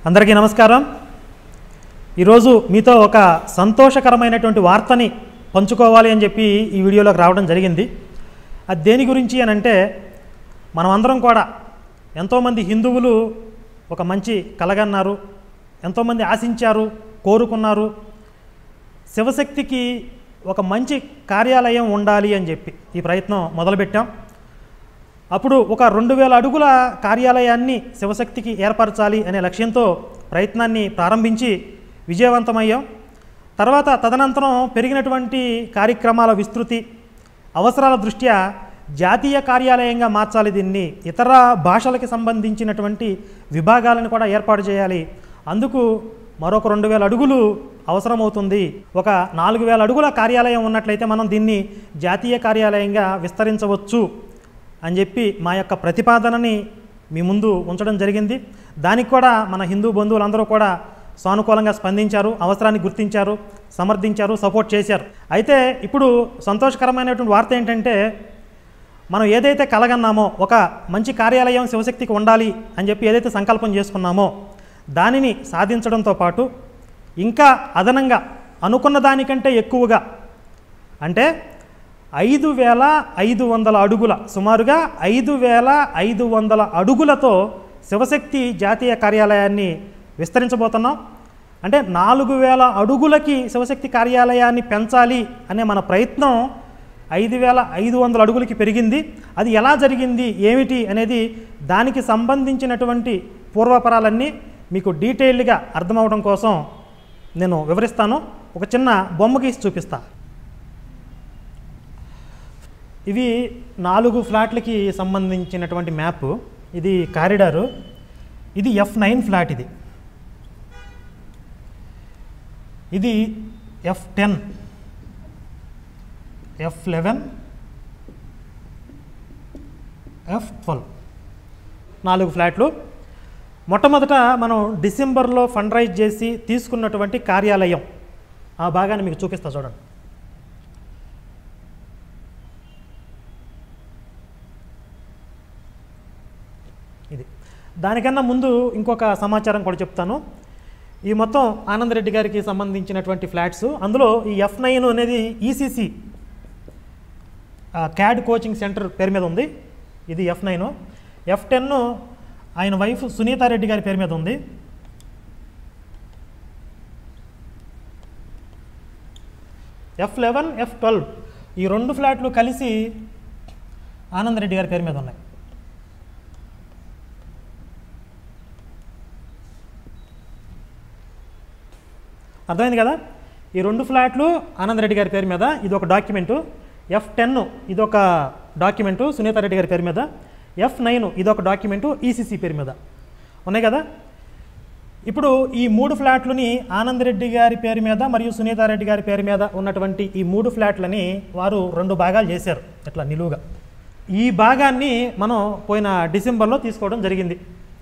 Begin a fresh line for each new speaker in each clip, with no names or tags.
అందరికీ నమస్కారం ఈరోజు మీతో ఒక సంతోషకరమైనటువంటి వార్తని పంచుకోవాలి అని చెప్పి ఈ వీడియోలోకి రావడం జరిగింది అది దేని గురించి అని అంటే మనం అందరం కూడా ఎంతోమంది హిందువులు ఒక మంచి కలగన్నారు ఎంతోమంది ఆశించారు కోరుకున్నారు శివశక్తికి ఒక మంచి కార్యాలయం ఉండాలి అని చెప్పి ఈ ప్రయత్నం మొదలుపెట్టాం అప్పుడు ఒక రెండు వేల అడుగుల కార్యాలయాన్ని శివశక్తికి ఏర్పరచాలి అనే లక్ష్యంతో ప్రయత్నాన్ని ప్రారంభించి విజయవంతమయ్యాం తర్వాత తదనంతరం పెరిగినటువంటి కార్యక్రమాల విస్తృతి అవసరాల దృష్ట్యా జాతీయ కార్యాలయంగా మార్చాలి దీన్ని ఇతర భాషలకి సంబంధించినటువంటి విభాగాలను కూడా ఏర్పాటు చేయాలి అందుకు మరొక రెండు వేల అడుగులు అవసరమవుతుంది ఒక నాలుగు వేల అడుగుల కార్యాలయం ఉన్నట్లయితే మనం దీన్ని జాతీయ కార్యాలయంగా విస్తరించవచ్చు అని చెప్పి మా యొక్క ప్రతిపాదనని మీ ముందు ఉంచడం జరిగింది దానికి కూడా మన హిందూ బంధువులందరూ కూడా సానుకూలంగా స్పందించారు అవసరాన్ని గుర్తించారు సమర్థించారు సపోర్ట్ చేశారు అయితే ఇప్పుడు సంతోషకరమైనటువంటి వార్త ఏంటంటే మనం ఏదైతే కలగన్నామో ఒక మంచి కార్యాలయం శివశక్తికి ఉండాలి అని చెప్పి ఏదైతే సంకల్పం చేసుకున్నామో దానిని సాధించడంతో పాటు ఇంకా అదనంగా అనుకున్న దానికంటే ఎక్కువగా అంటే ఐదు వేల ఐదు వందల అడుగుల సుమారుగా ఐదు వేల ఐదు వందల అడుగులతో శివశక్తి జాతీయ కార్యాలయాన్ని విస్తరించబోతున్నాం అంటే నాలుగు వేల అడుగులకి శివశక్తి కార్యాలయాన్ని పెంచాలి అనే మన ప్రయత్నం ఐదు వేల ఐదు వందల అడుగులకి పెరిగింది అది ఎలా జరిగింది ఏమిటి అనేది దానికి సంబంధించినటువంటి పూర్వపరాలన్నీ మీకు డీటెయిల్డ్గా అర్థమవడం కోసం నేను వివరిస్తాను ఒక చిన్న బొమ్మ గీసి చూపిస్తా ఇవి నాలుగు ఫ్లాట్లకి సంబంధించినటువంటి మ్యాప్ ఇది కారిడారు ఇది ఎఫ్ నైన్ ఫ్లాట్ ఇది ఇది F ten F eleven F twelve నాలుగు ఫ్లాట్లు మొట్టమొదట మనం డిసెంబర్లో ఫండ్ రైజ్ చేసి తీసుకున్నటువంటి కార్యాలయం ఆ భాగాన్ని మీకు చూపిస్తా చూడండి ఇది దానికన్నా ముందు ఇంకొక సమాచారం కూడా చెప్తాను ఈ మొత్తం ఆనందరెడ్డి గారికి సంబంధించినటువంటి ఫ్లాట్స్ అందులో ఈ ఎఫ్ నైన్ అనేది ఈసీసీ క్యాడ్ కోచింగ్ సెంటర్ పేరు మీద ఉంది ఇది ఎఫ్ నైన్ ఎఫ్ టెన్ ఆయన వైఫ్ సునీతారెడ్డి గారి పేరు మీద ఉంది ఎఫ్ లెవెన్ ఎఫ్ ట్వెల్వ్ ఈ రెండు ఫ్లాట్లు కలిసి ఆనందరెడ్డి గారి పేరు మీద ఉన్నాయి అర్థమైంది కదా ఈ రెండు ఫ్లాట్లు ఆనందరెడ్డి గారి పేరు మీద ఇది ఒక డాక్యుమెంటు ఎఫ్ టెన్ ఇది ఒక డాక్యుమెంటు సునీతారెడ్డి గారి పేరు మీద ఎఫ్ నైన్ ఇది ఒక డాక్యుమెంటు ఈసీసీ పేరు మీద ఉన్నాయి కదా ఇప్పుడు ఈ మూడు ఫ్లాట్లని ఆనందరెడ్డి గారి పేరు మీద మరియు సునీతారెడ్డి గారి పేరు మీద ఉన్నటువంటి ఈ మూడు ఫ్లాట్లని వారు రెండు భాగాలు చేశారు ఇట్లా నిలువుగా ఈ భాగాన్ని మనం పోయిన డిసెంబర్లో తీసుకోవడం జరిగింది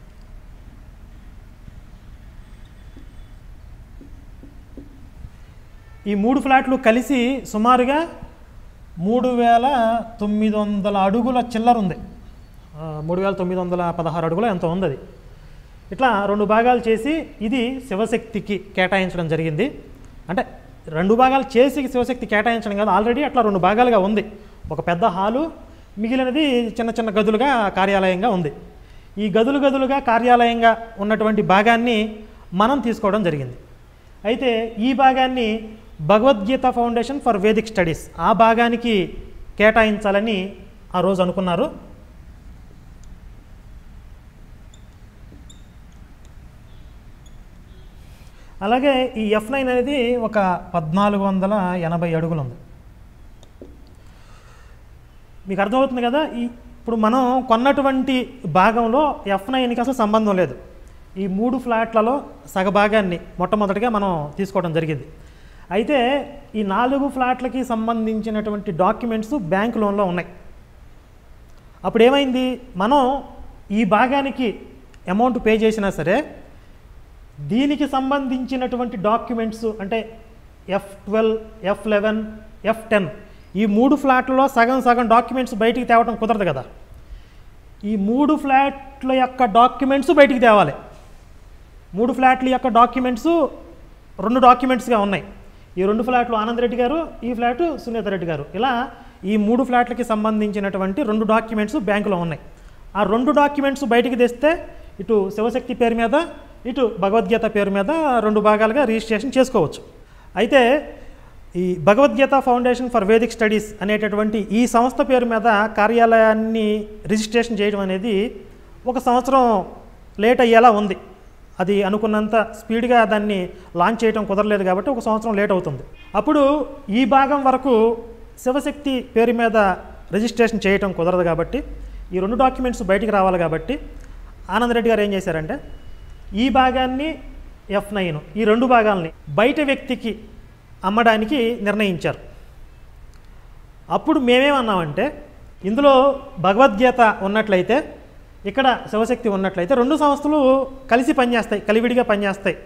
ఈ మూడు ఫ్లాట్లు కలిసి సుమారుగా మూడు వేల తొమ్మిది వందల అడుగుల చిల్లర ఉంది ఆ, మూడు వేల తొమ్మిది వందల పదహారు అడుగుల ఎంత ఉంది అది ఇట్లా రెండు భాగాలు చేసి ఇది శివశక్తికి కేటాయించడం జరిగింది అంటే రెండు భాగాలు చేసి శివశక్తి కేటాయించడం కాదు ఆల్రెడీ అట్లా రెండు భాగాలుగా ఉంది ఒక పెద్ద హాలు మిగిలినది చిన్న చిన్న గదులుగా కార్యాలయంగా ఉంది ఈ గదులు గదులుగా కార్యాలయంగా ఉన్నటువంటి భాగాన్ని మనం తీసుకోవడం జరిగింది అయితే ఈ భాగాన్ని Bhagavad Gita foundation for Vedic studies ఆ భాగానికి కేటాయించాలని ఆ రోజు అనుకున్నారు అలాగే ఈ ఎఫ్ నైన్ అనేది ఒక పద్నాలుగు వందల ఎనభై అడుగులు ఉంది మీకు అర్థమవుతుంది కదా ఈ ఇప్పుడు మనం కొన్నటువంటి భాగంలో ఎఫ్ నైన్కి అసలు సంబంధం లేదు ఈ మూడు ఫ్లాట్లలో సగభాగాన్ని మొట్టమొదటిగా మనం తీసుకోవడం జరిగింది అయితే ఈ నాలుగు ఫ్లాట్లకి సంబంధించినటువంటి డాక్యుమెంట్స్ బ్యాంక్ లోన్లో ఉన్నాయి అప్పుడు ఏమైంది మనం ఈ భాగానికి అమౌంట్ పే చేసినా సరే దీనికి సంబంధించినటువంటి డాక్యుమెంట్స్ అంటే F twelve F eleven F ten ఈ మూడు ఫ్లాట్లలో సగం సగం డాక్యుమెంట్స్ బయటికి తేవడం కుదరదు కదా ఈ మూడు ఫ్లాట్ల యొక్క డాక్యుమెంట్స్ బయటికి తేవాలి మూడు ఫ్లాట్ల యొక్క డాక్యుమెంట్స్ రెండు డాక్యుమెంట్స్గా ఉన్నాయి ఈ రెండు ఫ్లాట్లు ఆనంద్ రెడ్డి గారు ఈ ఫ్లాట్ సునీత రెడ్డి గారు ఇలా ఈ మూడు ఫ్లాట్లకి సంబంధించినటువంటి రెండు డాక్యుమెంట్స్ బ్యాంకులో ఉన్నాయి ఆ రెండు డాక్యుమెంట్స్ బయటికి తెస్తే ఇటు శివశక్తి పేరు మీద ఇటు భగవద్గీత పేరు మీద రెండు భాగాలుగా రిజిస్ట్రేషన్ చేసుకోవచ్చు అయితే ఈ Bhagavad Gita foundation for Vedic studies అనేటటువంటి ఈ సంస్థ పేరు మీద కార్యాలయాన్ని రిజిస్ట్రేషన్ చేయడం అనేది ఒక సంవత్సరం లేట్ అయ్యేలా ఉంది అది అనుకున్నంత స్పీడ్గా దాన్ని లాంచ్ చేయడం కుదరలేదు కాబట్టి ఒక సంవత్సరం లేట్ అవుతుంది అప్పుడు ఈ భాగం వరకు శివశక్తి పేరు మీద రిజిస్ట్రేషన్ చేయటం కుదరదు కాబట్టి ఈ రెండు డాక్యుమెంట్స్ బయటికి రావాలి కాబట్టి ఆనంద్ రెడ్డి గారు ఏం చేశారంటే ఈ భాగాన్ని ఎఫ్ నైన్ ఈ రెండు భాగాల్ని బయట వ్యక్తికి అమ్మడానికి నిర్ణయించారు అప్పుడు మేమేమన్నామంటే ఇందులో భగవద్గీత ఉన్నట్లయితే ఇక్కడ శివశక్తి ఉన్నట్లయితే రెండు సంస్థలు కలిసి పనిచేస్తాయి కలివిడిగా పనిచేస్తాయి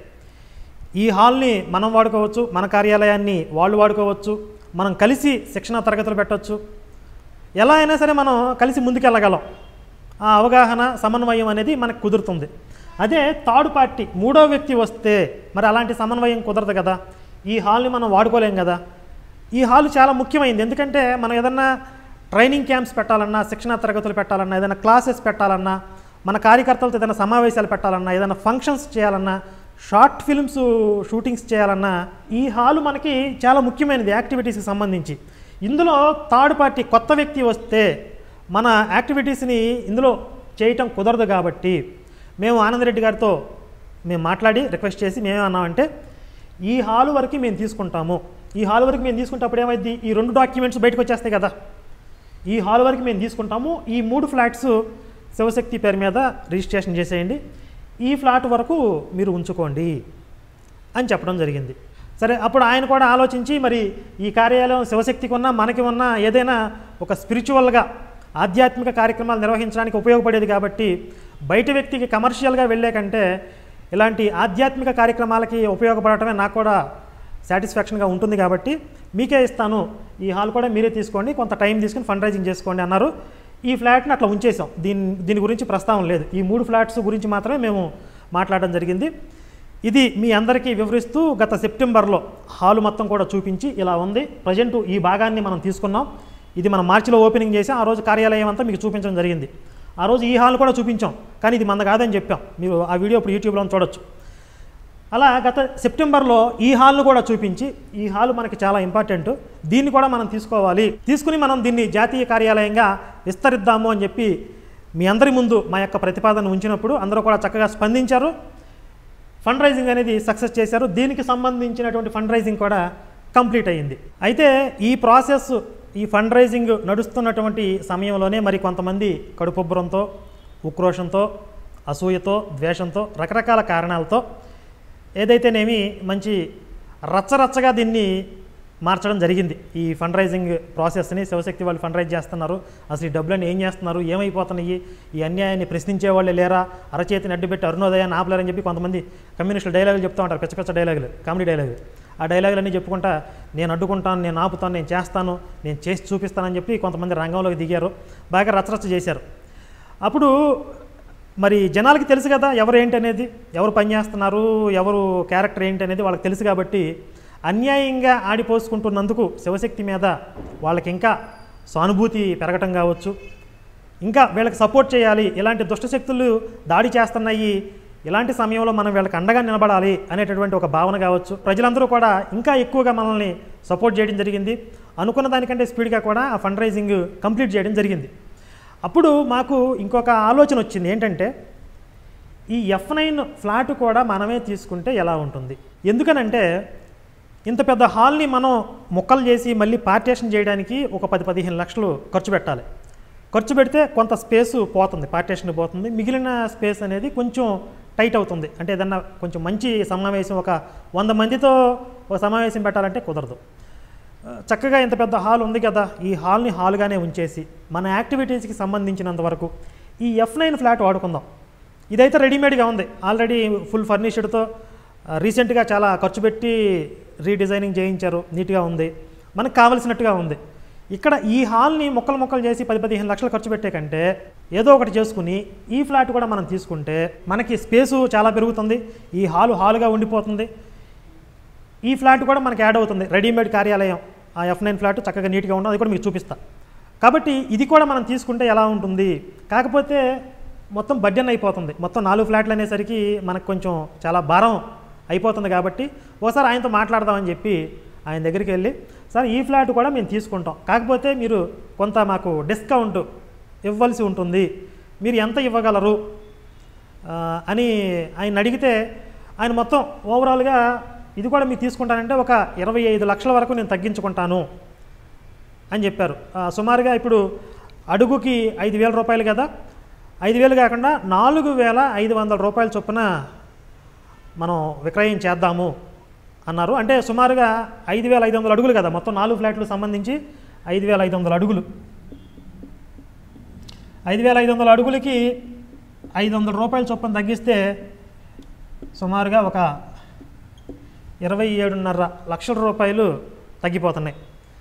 ఈ హాల్ని మనం వాడుకోవచ్చు మన కార్యాలయాన్ని వాళ్ళు వాడుకోవచ్చు మనం కలిసి శిక్షణ తరగతులు పెట్టవచ్చు ఎలా అయినా సరే మనం కలిసి ముందుకెళ్ళగలం ఆ అవగాహన సమన్వయం అనేది మనకు కుదురుతుంది అదే థర్డ్ పార్టీ మూడో వ్యక్తి వస్తే మరి అలాంటి సమన్వయం కుదరదు కదా ఈ హాల్ని మనం వాడుకోలేం కదా ఈ హాల్ చాలా ముఖ్యమైనది ఎందుకంటే మనం ఏదన్నా ట్రైనింగ్ క్యాంప్స్ పెట్టాలన్నా శిక్షణ తరగతులు పెట్టాలన్నా ఏదైనా క్లాసెస్ పెట్టాలన్నా మన కార్యకర్తలతో ఏదైనా సమావేశాలు పెట్టాలన్నా ఏదైనా ఫంక్షన్స్ చేయాలన్నా షార్ట్ ఫిల్మ్స్ షూటింగ్స్ చేయాలన్నా ఈ హాల్ మనకి చాలా ముఖ్యమైనది యాక్టివిటీస్కి సంబంధించి ఇందులో థర్డ్ పార్టీ కొత్త వ్యక్తి వస్తే మన యాక్టివిటీస్ని ఇందులో చేయటం కుదరదు కాబట్టి మేము ఆనందరెడ్డి గారితో మేము మాట్లాడి రిక్వెస్ట్ చేసి మేమేమన్నామంటే ఈ హాల్ వరకు మేము తీసుకుంటాము ఈ హాల్ వరకు మేము తీసుకుంటప్పుడు ఏమైంది ఈ రెండు డాక్యుమెంట్స్ బయటకు వచ్చేస్తాయి కదా ఈ హాల్ వరకు మేము తీసుకుంటాము ఈ మూడు ఫ్లాట్స్ శివశక్తి పేరు మీద రిజిస్ట్రేషన్ చేసేయండి ఈ ఫ్లాట్ వరకు మీరు ఉంచుకోండి అని చెప్పడం జరిగింది సరే అప్పుడు ఆయన కూడా ఆలోచించి మరి ఈ కార్యాలయం శివశక్తికి ఉన్నా మనకి ఉన్నా ఏదైనా ఒక స్పిరిచువల్గా ఆధ్యాత్మిక కార్యక్రమాలు నిర్వహించడానికి ఉపయోగపడేది కాబట్టి బయట వ్యక్తికి కమర్షియల్గా వెళ్ళే కంటే ఇలాంటి ఆధ్యాత్మిక కార్యక్రమాలకి ఉపయోగపడటమే నాకు కూడా సాటిస్ఫాక్షన్గా ఉంటుంది కాబట్టి మీకే ఇస్తాను ఈ హాల్ కూడా మీరే తీసుకోండి కొంత టైం తీసుకుని ఫండ్ రైజింగ్ చేసుకోండి అన్నారు ఈ ఫ్లాట్ని అట్లా ఉంచేసాం దీని దీని గురించి ప్రస్తావన లేదు ఈ మూడు ఫ్లాట్స్ గురించి మాత్రమే మేము మాట్లాడడం జరిగింది ఇది మీ అందరికీ వివరిస్తూ గత సెప్టెంబర్లో హాలు మొత్తం కూడా చూపించి ఇలా ఉంది ప్రజెంట్ ఈ భాగాన్ని మనం తీసుకున్నాం ఇది మనం మార్చిలో ఓపెనింగ్ చేసాం ఆ రోజు కార్యాలయం అంతా మీకు చూపించడం జరిగింది ఆ రోజు ఈ హాల్ కూడా చూపించాం కానీ ఇది మన కాదని చెప్పాం మీరు ఆ వీడియో ఇప్పుడు యూట్యూబ్లో చూడొచ్చు అలా గత సెప్టెంబర్లో ఈ హాల్ను కూడా చూపించి ఈ హాల్ మనకి చాలా ఇంపార్టెంట్ దీన్ని కూడా మనం తీసుకోవాలి తీసుకుని మనం దీన్ని జాతీయ కార్యాలయంగా విస్తరిద్దాము అని చెప్పి మీ అందరి ముందు మా యొక్క ప్రతిపాదన ఉంచినప్పుడు అందరూ కూడా చక్కగా స్పందించారు ఫండ్ రైజింగ్ అనేది సక్సెస్ చేశారు దీనికి సంబంధించినటువంటి ఫండ్ రైజింగ్ కూడా కంప్లీట్ అయ్యింది అయితే ఈ ప్రాసెస్ ఈ ఫండ్ రైజింగ్ నడుస్తున్నటువంటి సమయంలోనే మరి కొంతమంది కడుపుబ్బరంతో ఉక్రోషంతో అసూయతో ద్వేషంతో రకరకాల కారణాలతో ఏదైతేనేమి మంచి రచ్చరచ్చగా దీన్ని మార్చడం జరిగింది ఈ ఫండ్ రైజింగ్ ప్రాసెస్ని శివశక్తి వాళ్ళు ఫండ్ రైజ్ చేస్తున్నారు అసలు ఈ డబ్బులను ఏం చేస్తున్నారు ఏమైపోతున్నాయి ఈ అన్యాయాన్ని ప్రశ్నించే వాళ్ళే లేరా అరచేతిని అడ్డుపెట్టి అరుణోదయాన్ని ఆపలేరని చెప్పి కొంతమంది కమ్యూనిస్టులు డైలాగులు చెప్తూ ఉంటారు పిచ్చ పిచ్చ డైలాగులు కామెడీ డైలాగులు ఆ డైలాగులన్నీ చెప్పుకుంటా నేను అడ్డుకుంటాను నేను ఆపుతాను నేను చేస్తాను నేను చేసి చూపిస్తానని చెప్పి కొంతమంది రంగంలోకి దిగారు బాగా రచ్చరచ్చ చేశారు అప్పుడు మరి జనాలకి తెలుసు కదా ఎవరు ఏంటి అనేది ఎవరు పనిచేస్తున్నారు ఎవరు క్యారెక్టర్ ఏంటి అనేది వాళ్ళకి తెలుసు కాబట్టి అన్యాయంగా ఆడిపోసుకుంటున్నందుకు శివశక్తి మీద వాళ్ళకి ఇంకా సానుభూతి పెరగటం కావచ్చు ఇంకా వీళ్ళకి సపోర్ట్ చేయాలి ఇలాంటి దుష్టశక్తులు దాడి చేస్తున్నాయి ఇలాంటి సమయంలో మనం వీళ్ళకి అండగా నిలబడాలి అనేటటువంటి ఒక భావన కావచ్చు ప్రజలందరూ కూడా ఇంకా ఎక్కువగా మనల్ని సపోర్ట్ చేయడం జరిగింది అనుకున్న దానికంటే స్పీడ్గా కూడా ఆ ఫండ్ రైజింగ్ కంప్లీట్ చేయడం జరిగింది అప్పుడు మాకు ఇంకొక ఆలోచన వచ్చింది ఏంటంటే ఈ ఎఫ్ నైన్ ఫ్లాట్ కూడా మనమే తీసుకుంటే ఎలా ఉంటుంది ఎందుకనంటే ఇంత పెద్ద హాల్ని మనం ముక్కలు చేసి మళ్ళీ పార్టేషన్ చేయడానికి ఒక పది పదిహేను లక్షలు ఖర్చు పెట్టాలి ఖర్చు పెడితే కొంత స్పేస్ పోతుంది పార్టేషన్ పోతుంది మిగిలిన స్పేస్ అనేది కొంచెం టైట్ అవుతుంది అంటే ఏదన్నా కొంచెం మంచి సమావేశం ఒక వంద మందితో ఒక సమావేశం పెట్టాలంటే కుదరదు ఆ, చక్కగా ఇంత పెద్ద హాల్ ఉంది కదా ఈ హాల్ని హాల్గానే ఉంచేసి మన యాక్టివిటీస్కి సంబంధించినంత వరకు ఈ ఎఫ్ నైన్ ఫ్లాట్ వాడుకుందాం ఇదైతే రెడీమేడ్గా ఉంది ఆల్రెడీ ఫుల్ ఫర్నిష్డ్తో రీసెంట్గా చాలా ఖర్చు పెట్టి రీడిజైనింగ్ చేయించారు నీట్గా ఉంది మనకు కావలసినట్టుగా ఉంది ఇక్కడ ఈ హాల్ని మొక్కలు మొక్కలు చేసి పది పదిహేను లక్షలు ఖర్చు పెట్టే కంటే ఏదో ఒకటి చేసుకుని ఈ ఫ్లాట్ కూడా మనం తీసుకుంటే మనకి స్పేసు చాలా పెరుగుతుంది ఈ హాలు హాలుగా ఉండిపోతుంది ఈ ఫ్లాట్ కూడా మనకి యాడ్ అవుతుంది రెడీమేడ్ కార్యాలయం ఆ ఎఫ్ నైన్ ఫ్లాట్ చక్కగా నీట్గా ఉంటుంది అది కూడా మీకు చూపిస్తా కాబట్టి ఇది కూడా మనం తీసుకుంటే ఎలా ఉంటుంది కాకపోతే మొత్తం బడ్జెన్ అయిపోతుంది మొత్తం నాలుగు ఫ్లాట్లు అనేసరికి మనకు కొంచెం చాలా భారం అయిపోతుంది కాబట్టి ఓసారి ఆయనతో మాట్లాడదామని చెప్పి ఆయన దగ్గరికి వెళ్ళి సార్ ఈ ఫ్లాట్ కూడా మేము తీసుకుంటాం కాకపోతే మీరు కొంత మాకు డిస్కౌంట్ ఇవ్వాల్సి ఉంటుంది మీరు ఎంత ఇవ్వగలరు ఆ, అని ఆయన అడిగితే ఆయన మొత్తం ఓవరాల్గా ఇది కూడా మీరు తీసుకుంటానంటే ఒక ఇరవై ఐదు లక్షల వరకు నేను తగ్గించుకుంటాను అని చెప్పారు ఆ, సుమారుగా ఇప్పుడు అడుగుకి ఐదు వేల రూపాయలు కదా ఐదు వేలు కాకుండా నాలుగు వేల ఐదు వందల రూపాయల చొప్పున మనం విక్రయం చేద్దాము అన్నారు అంటే సుమారుగా ఐదు వేల ఐదు వందల అడుగులు కదా మొత్తం నాలుగు ఫ్లాట్లు సంబంధించి ఐదు వేల ఐదు వందల అడుగులు ఐదు వేల ఐదు వందల అడుగులకి ఐదు వందల రూపాయల చొప్పున తగ్గిస్తే సుమారుగా ఒక ఇరవై ఏడున్నర లక్షల రూపాయలు తగ్గిపోతున్నాయి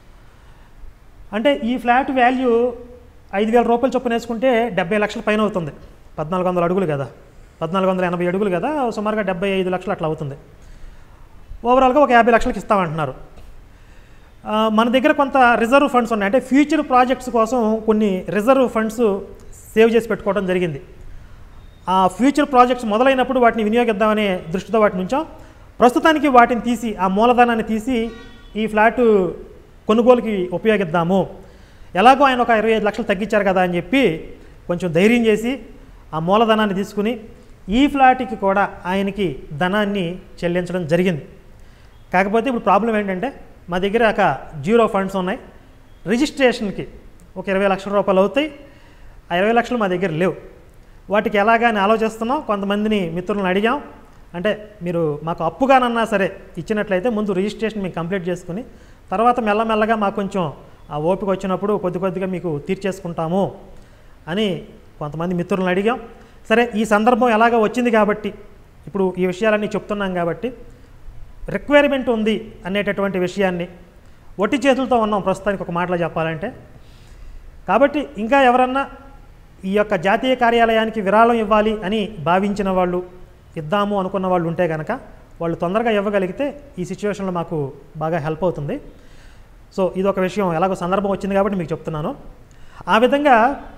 అంటే ఈ ఫ్లాట్ వాల్యూ ఐదు వేల రూపాయలు చొప్పున వేసుకుంటే డెబ్బై లక్షల పైన అవుతుంది పద్నాలుగు వందల అడుగులు కదా పద్నాలుగు వందల ఎనభై అడుగులు కదా సుమారుగా డెబ్బై ఐదు లక్షలు అట్లా అవుతుంది ఓవరాల్గా ఒక యాభై లక్షలకి ఇస్తామంటున్నారు ఆ, మన దగ్గర కొంత రిజర్వ్ ఫండ్స్ ఉన్నాయి అంటే ఫ్యూచర్ ప్రాజెక్ట్స్ కోసం కొన్ని రిజర్వ్ ఫండ్స్ సేవ్ చేసి పెట్టుకోవడం జరిగింది ఆ ఫ్యూచర్ ప్రాజెక్ట్స్ మొదలైనప్పుడు వాటిని వినియోగిద్దామనే దృష్టితో వాటిని ఉంచాం ప్రస్తుతానికి వాటిని తీసి ఆ మూలధనాన్ని తీసి ఈ ఫ్లాటు కొనుగోలుకి ఉపయోగిద్దాము ఎలాగో ఆయన ఒక ఇరవై ఐదు లక్షలు తగ్గించారు కదా అని చెప్పి కొంచెం ధైర్యం చేసి ఆ మూలధనాన్ని తీసుకుని ఈ ఫ్లాట్కి కూడా ఆయనకి ధనాన్ని చెల్లించడం జరిగింది కాకపోతే ఇప్పుడు ప్రాబ్లం ఏంటంటే మా దగ్గర ఒక జీరో ఫండ్స్ ఉన్నాయి రిజిస్ట్రేషన్కి ఒక ఇరవై లక్షల రూపాయలు అవుతాయి ఆ ఇరవై లక్షలు మా దగ్గర లేవు వాటికి ఎలాగా అని ఆలోచిస్తున్నాం కొంతమందిని మిత్రులను అడిగాం అంటే మీరు మాకు అప్పుగానన్నా సరే ఇచ్చినట్లయితే ముందు రిజిస్ట్రేషన్ మేము కంప్లీట్ చేసుకుని తర్వాత మెల్లమెల్లగా మాకు కొంచెం ఆ ఓపిక వచ్చినప్పుడు కొద్ది కొద్దిగా మీకు తీర్చేసుకుంటాము అని కొంతమంది మిత్రులను అడిగాం సరే ఈ సందర్భం ఎలాగ వచ్చింది కాబట్టి ఇప్పుడు ఈ విషయాలన్నీ చెప్తున్నాం కాబట్టి రిక్వైర్మెంట్ ఉంది అనేటటువంటి విషయాన్ని ఒట్టి చేతులతో ఉన్నాం ప్రస్తుతానికి ఒక మాటలో చెప్పాలంటే కాబట్టి ఇంకా ఎవరన్నా ఈ యొక్క జాతీయ కార్యాలయానికి విరాళం ఇవ్వాలి అని భావించిన వాళ్ళు ఇద్దాము అనుకున్న వాళ్ళు ఉంటే కనుక వాళ్ళు తొందరగా ఇవ్వగలిగితే ఈ సిచ్యువేషన్లో మాకు బాగా హెల్ప్ అవుతుంది సో ఇది ఒక విషయం ఎలాగో సందర్భం వచ్చింది కాబట్టి మీకు చెప్తున్నాను ఆ విధంగా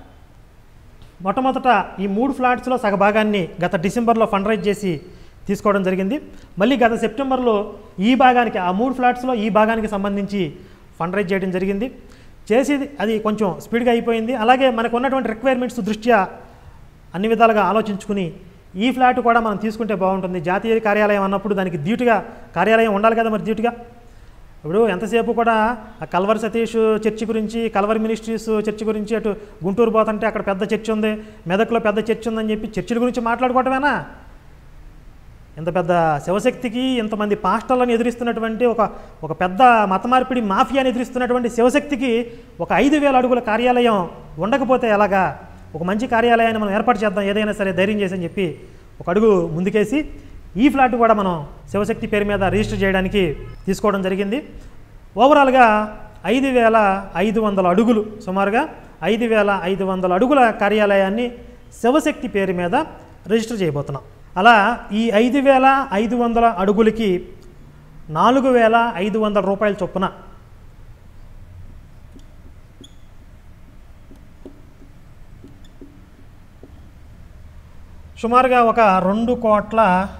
మొట్టమొదట ఈ మూడు ఫ్లాట్స్లో సగభాగాన్ని గత డిసెంబర్లో ఫండ్ రైజ్ చేసి తీసుకోవడం జరిగింది మళ్ళీ గత సెప్టెంబర్లో ఈ భాగానికి ఆ మూడు ఫ్లాట్స్లో ఈ భాగానికి సంబంధించి ఫండ్ రైజ్ చేయడం జరిగింది చేసేది అది కొంచెం స్పీడ్గా అయిపోయింది అలాగే మనకు ఉన్నటువంటి రిక్వైర్మెంట్స్ దృష్ట్యా అన్ని విధాలుగా ఆలోచించుకుని ఈ ఫ్లాట్ కూడా మనం తీసుకుంటే బాగుంటుంది జాతీయ కార్యాలయం అన్నప్పుడు దానికి ధీటుగా కార్యాలయం ఉండాలి కదా మరి ధీటుగా ఇప్పుడు ఎంతసేపు కూడా ఆ కల్వర్ సతీష్ చర్చి గురించి కల్వర్ మినిస్ట్రీస్ చర్చి గురించి అటు గుంటూరు పోతుంటే అక్కడ పెద్ద చర్చి ఉంది మెదక్లో పెద్ద చర్చి ఉందని చెప్పి చర్చిల గురించి మాట్లాడుకోవటమేనా ఇంత పెద్ద శివశక్తికి ఇంతమంది పాస్టర్లను ఎదిరిస్తున్నటువంటి ఒక ఒక పెద్ద మత మార్పిడి మాఫియాని ఎదిరిస్తున్నటువంటి శివశక్తికి ఒక ఐదు వేల అడుగుల కార్యాలయం ఉండకపోతే ఎలాగా ఒక మంచి కార్యాలయాన్ని మనం ఏర్పాటు చేద్దాం ఏదైనా సరే ధైర్యం చేసి అని చెప్పి ఒక అడుగు ముందుకేసి ఈ ఫ్లాట్ కూడా మనం శివశక్తి పేరు మీద రిజిస్టర్ చేయడానికి తీసుకోవడం జరిగింది ఓవరాల్గా ఐదు వేల ఐదు వందల అడుగులు సుమారుగా ఐదు వేల ఐదు వందల అడుగుల కార్యాలయాన్ని శివశక్తి పేరు మీద రిజిస్టర్ చేయబోతున్నాం అలా ఈ ఐదు వేల ఐదు వందల అడుగులకి నాలుగు వేల ఐదు వందల రూపాయల చొప్పున సుమారుగా ఒక రెండు కోట్ల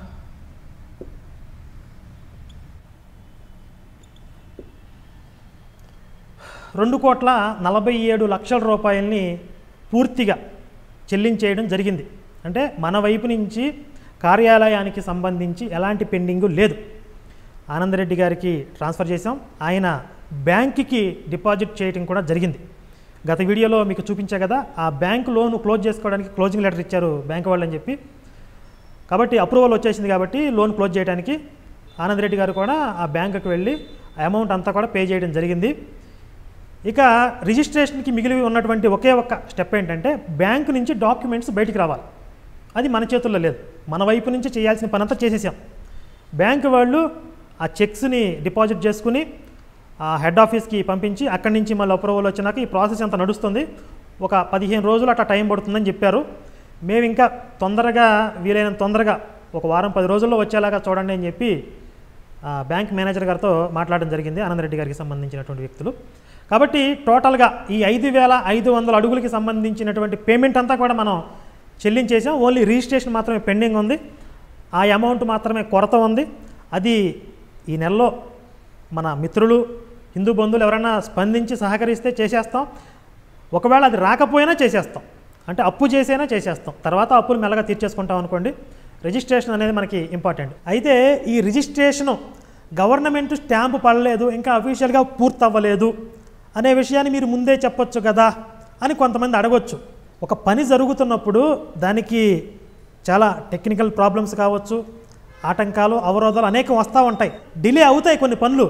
రెండు కోట్ల నలభై ఏడు లక్షల రూపాయలని పూర్తిగా చెల్లించేయడం జరిగింది అంటే మన వైపు నుంచి కార్యాలయానికి సంబంధించి ఎలాంటి పెండింగు లేదు ఆనందరెడ్డి గారికి ట్రాన్స్ఫర్ చేసాం ఆయన బ్యాంక్కి డిపాజిట్ చేయడం కూడా జరిగింది గత వీడియోలో మీకు చూపించా కదా ఆ బ్యాంక్ లోన్ క్లోజ్ చేసుకోవడానికి క్లోజింగ్ లెటర్ ఇచ్చారు బ్యాంక్ వాళ్ళు అని చెప్పి కాబట్టి అప్రూవల్ వచ్చేసింది కాబట్టి లోన్ క్లోజ్ చేయడానికి ఆనంద్ రెడ్డి గారు కూడా ఆ బ్యాంకుకి వెళ్ళి ఆ అమౌంట్ అంతా కూడా పే చేయడం జరిగింది ఇక రిజిస్ట్రేషన్కి మిగిలి ఉన్నటువంటి ఒకే ఒక్క స్టెప్ ఏంటంటే బ్యాంకు నుంచి డాక్యుమెంట్స్ బయటికి రావాలి అది మన చేతుల్లో లేదు మన వైపు నుంచి చేయాల్సిన పని అంతా చేసేసాం బ్యాంకు వాళ్ళు ఆ చెక్స్ని డిపాజిట్ చేసుకుని ఆ హెడ్ ఆఫీస్కి పంపించి అక్కడి నుంచి మళ్ళీ అప్రూవల్ వచ్చినాక ఈ ప్రాసెస్ అంత నడుస్తుంది ఒక పదిహేను రోజులు అట్లా టైం పడుతుందని చెప్పారు మేము ఇంకా తొందరగా వీలైనంత తొందరగా ఒక వారం పది రోజుల్లో వచ్చేలాగా చూడండి అని చెప్పి ఆ, బ్యాంక్ మేనేజర్ గారితో మాట్లాడడం జరిగింది ఆనందరెడ్డి గారికి సంబంధించినటువంటి వ్యక్తులు కాబట్టి టోటల్గా ఈ ఐదు వేల ఐదు వందల అడుగులకి సంబంధించినటువంటి పేమెంట్ అంతా కూడా మనం చెల్లించేసాం ఓన్లీ రిజిస్ట్రేషన్ మాత్రమే పెండింగ్ ఉంది ఆ అమౌంట్ మాత్రమే కొరత ఉంది అది ఈ నెలలో మన మిత్రులు హిందూ బంధువులు ఎవరైనా స్పందించి సహకరిస్తే చేసేస్తాం ఒకవేళ అది రాకపోయినా చేసేస్తాం అంటే అప్పు చేసైనా చేసేస్తాం తర్వాత అప్పులు మెల్లగా తీర్చేసుకుంటాం అనుకోండి రిజిస్ట్రేషన్ అనేది మనకి ఇంపార్టెంట్ అయితే ఈ రిజిస్ట్రేషను గవర్నమెంట్ స్టాంపు పడలేదు ఇంకా అఫీషియల్గా పూర్తి అవ్వలేదు అనే విషయాన్ని మీరు ముందే చెప్పొచ్చు కదా అని కొంతమంది అడగొచ్చు ఒక పని జరుగుతున్నప్పుడు దానికి చాలా టెక్నికల్ ప్రాబ్లమ్స్ కావచ్చు ఆటంకాలు అవరోధాలు అనేకం వస్తూ ఉంటాయి డిలే అవుతాయి కొన్ని పనులు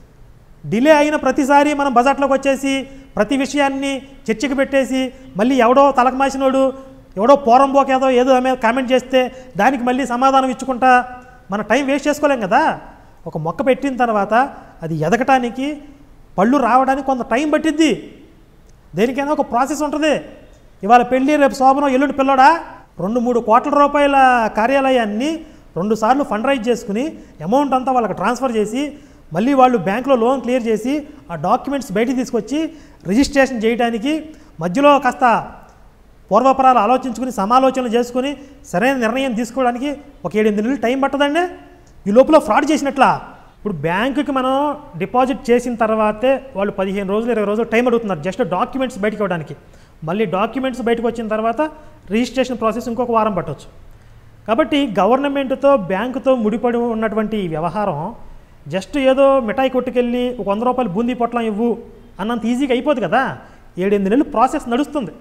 డిలే అయిన ప్రతిసారి మనం బజార్లోకి వచ్చేసి ప్రతి విషయాన్ని చర్చకు పెట్టేసి మళ్ళీ ఎవడో తలకమాసినోడు ఎవడో పోరం పోకేదో ఏదో ఆమె కామెంట్ చేస్తే దానికి మళ్ళీ సమాధానం ఇచ్చుకుంటా మన టైం వేస్ట్ చేసుకోలేం కదా ఒక మొక్క పెట్టిన తర్వాత అది ఎదగటానికి పళ్ళు రావడానికి కొంత టైం పట్టిద్ది దేనికైనా ఒక ప్రాసెస్ ఉంటుంది ఇవాళ పెళ్ళి రేపు శోభనం ఎల్లుండి పిల్లడా రెండు మూడు కోట్ల రూపాయల కార్యాలయాన్ని రెండు సార్లు ఫండ్ రైజ్ చేసుకుని అమౌంట్ అంతా వాళ్ళకి ట్రాన్స్ఫర్ చేసి మళ్ళీ వాళ్ళు బ్యాంకులో లోన్ క్లియర్ చేసి ఆ డాక్యుమెంట్స్ బయటికి తీసుకొచ్చి రిజిస్ట్రేషన్ చేయడానికి మధ్యలో కాస్త పూర్వపరాలు ఆలోచించుకుని సమాలోచనలు చేసుకుని సరైన నిర్ణయం తీసుకోవడానికి ఒక ఏడెనిమిది నెలలు టైం పట్టదండి ఈ లోపల ఫ్రాడ్ చేసినట్లా ఇప్పుడు బ్యాంకుకి మనం డిపాజిట్ చేసిన తర్వాతే వాళ్ళు పదిహేను రోజులు ఇరవై రోజులు టైం అడుగుతున్నారు జస్ట్ డాక్యుమెంట్స్ బయటకు ఇవ్వడానికి మళ్ళీ డాక్యుమెంట్స్ బయటకు వచ్చిన తర్వాత రిజిస్ట్రేషన్ ప్రాసెస్ ఇంకొక వారం పట్టవచ్చు కాబట్టి గవర్నమెంట్తో బ్యాంకుతో ముడిపడి ఉన్నటువంటి ఈ వ్యవహారం జస్ట్ ఏదో మిఠాయి కొట్టుకెళ్ళి ఒక వంద రూపాయలు బూందీ పొట్లం ఇవ్వు అన్నంత ఈజీగా అయిపోదు కదా ఏడెనిమిది నెలలు ప్రాసెస్ నడుస్తుంది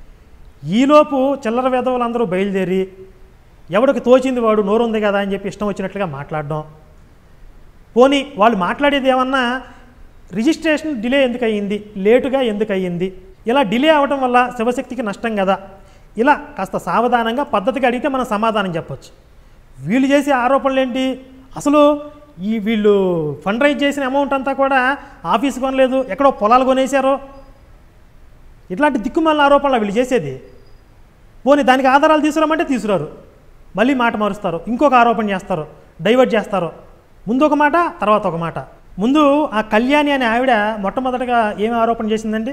ఈలోపు చిల్లర వేదవులందరూ బయలుదేరి ఎవడికి తోచింది వాడు నోరుంది కదా అని చెప్పి ఇష్టం వచ్చినట్లుగా మాట్లాడడం పోనీ వాళ్ళు మాట్లాడేది ఏమన్నా రిజిస్ట్రేషన్ డిలే ఎందుకు అయ్యింది లేటుగా ఎందుకు అయ్యింది ఇలా డిలే అవడం వల్ల శివశక్తికి నష్టం కదా ఇలా కాస్త సావధానంగా పద్ధతిగా అడిగితే మనం సమాధానం చెప్పొచ్చు వీళ్ళు చేసే ఆరోపణలు ఏంటి అసలు ఈ వీళ్ళు ఫండ్ రైజ్ చేసిన అమౌంట్ అంతా కూడా ఆఫీస్ కొనలేదు ఎక్కడో పొలాలు కొనేశారో ఇట్లాంటి దిక్కుమాలిన ఆరోపణలు వీళ్ళు చేసేది పోనీ దానికి ఆధారాలు తీసుకురామంటే తీసుకురారు మళ్ళీ మాట మారుస్తారు ఇంకొక ఆరోపణ చేస్తారు డైవర్ట్ చేస్తారు ముందు ఒక మాట తర్వాత ఒక మాట ముందు ఆ కళ్యాణి అనే ఆవిడ మొట్టమొదటగా ఏమి ఆరోపణ చేసిందండి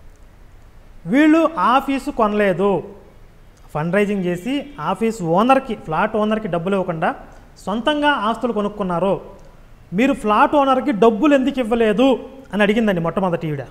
వీళ్ళు ఆఫీసు కొనలేదు ఫండ్ రైజింగ్ చేసి ఆఫీస్ ఓనర్కి ఫ్లాట్ ఓనర్కి డబ్బులు ఇవ్వకుండా సొంతంగా ఆస్తులు కొనుక్కున్నారు మీరు ఫ్లాట్ ఓనర్కి డబ్బులు ఎందుకు ఇవ్వలేదు అని అడిగిందండి మొట్టమొదటి ఈవిడ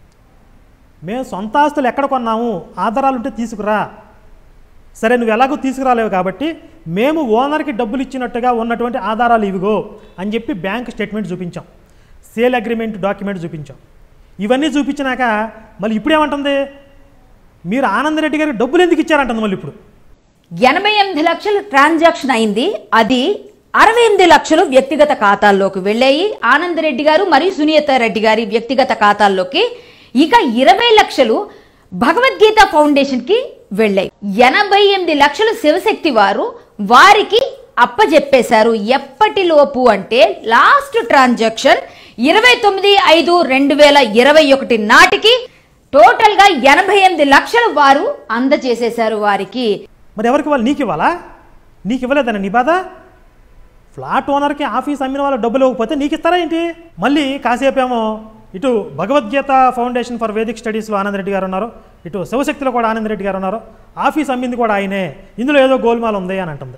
మేము సొంత ఆస్తులు ఎక్కడ కొన్నాము ఆధారాలు ఉంటే తీసుకురా సరే నువ్వు ఎలాగో తీసుకురాలేవు కాబట్టి మేము ఓనర్కి డబ్బులు ఇచ్చినట్టుగా ఉన్నటువంటి ఆధారాలు ఇవిగో అని చెప్పి బ్యాంక్ స్టేట్మెంట్ చూపించాం సేల్ అగ్రిమెంట్ డాక్యుమెంట్ చూపించాం ఇవన్నీ చూపించినాక మళ్ళీ ఇప్పుడేమంటుంది మీరు ఆనందరెడ్డి గారికి డబ్బులు ఎందుకు ఇచ్చారంటుంది మళ్ళీ ఇప్పుడు
ఎనభై ఎనిమిది లక్షలు ట్రాన్సాక్షన్ అయింది అది అరవై ఎనిమిది లక్షలు వ్యక్తిగత ఖాతాల్లోకి వెళ్ళాయి ఆనందరెడ్డి గారు మరియు సునీత రెడ్డి గారి వ్యక్తిగత ఖాతాల్లోకి ఇక ఇరవై లక్షలు భగవద్గీత ఫౌండేషన్ కి వెళ్ళాయి ఎనభై ఎనిమిది లక్షలు శివశక్తి వారు వారికి అప్పజెప్పేశారు ఎప్పటిలోపు అంటే లాస్ట్ ట్రాన్సాక్షన్ ఇరవై తొమ్మిది ఐదు రెండు వేల ఇరవై ఒకటి నాటికి టోటల్ గా ఎనభై ఎనిమిది లక్షలు వారు అందజేసేశారు వారికి
మరి ఎవరికి ఇవ్వాలి నీకు ఇవ్వాలా నీకు ఇవ్వలేదన్న నీ బాధ ఫ్లాట్ ఓనర్కి ఆఫీస్ అమ్మిన వాళ్ళు డబ్బులు ఇవ్వకపోతే నీకు ఇస్తారా ఏంటి మళ్ళీ కాసేపు ఏమో ఇటు భగవద్గీత ఫౌండేషన్ ఫర్ వేదిక్ స్టడీస్లో ఆనందరెడ్డి గారు ఉన్నారు ఇటు శివశక్తిలో కూడా ఆనందరెడ్డి గారు ఉన్నారు ఆఫీస్ అమ్మింది కూడా ఆయనే ఇందులో ఏదో గోల్మాల్ ఉంది అని అంటుంది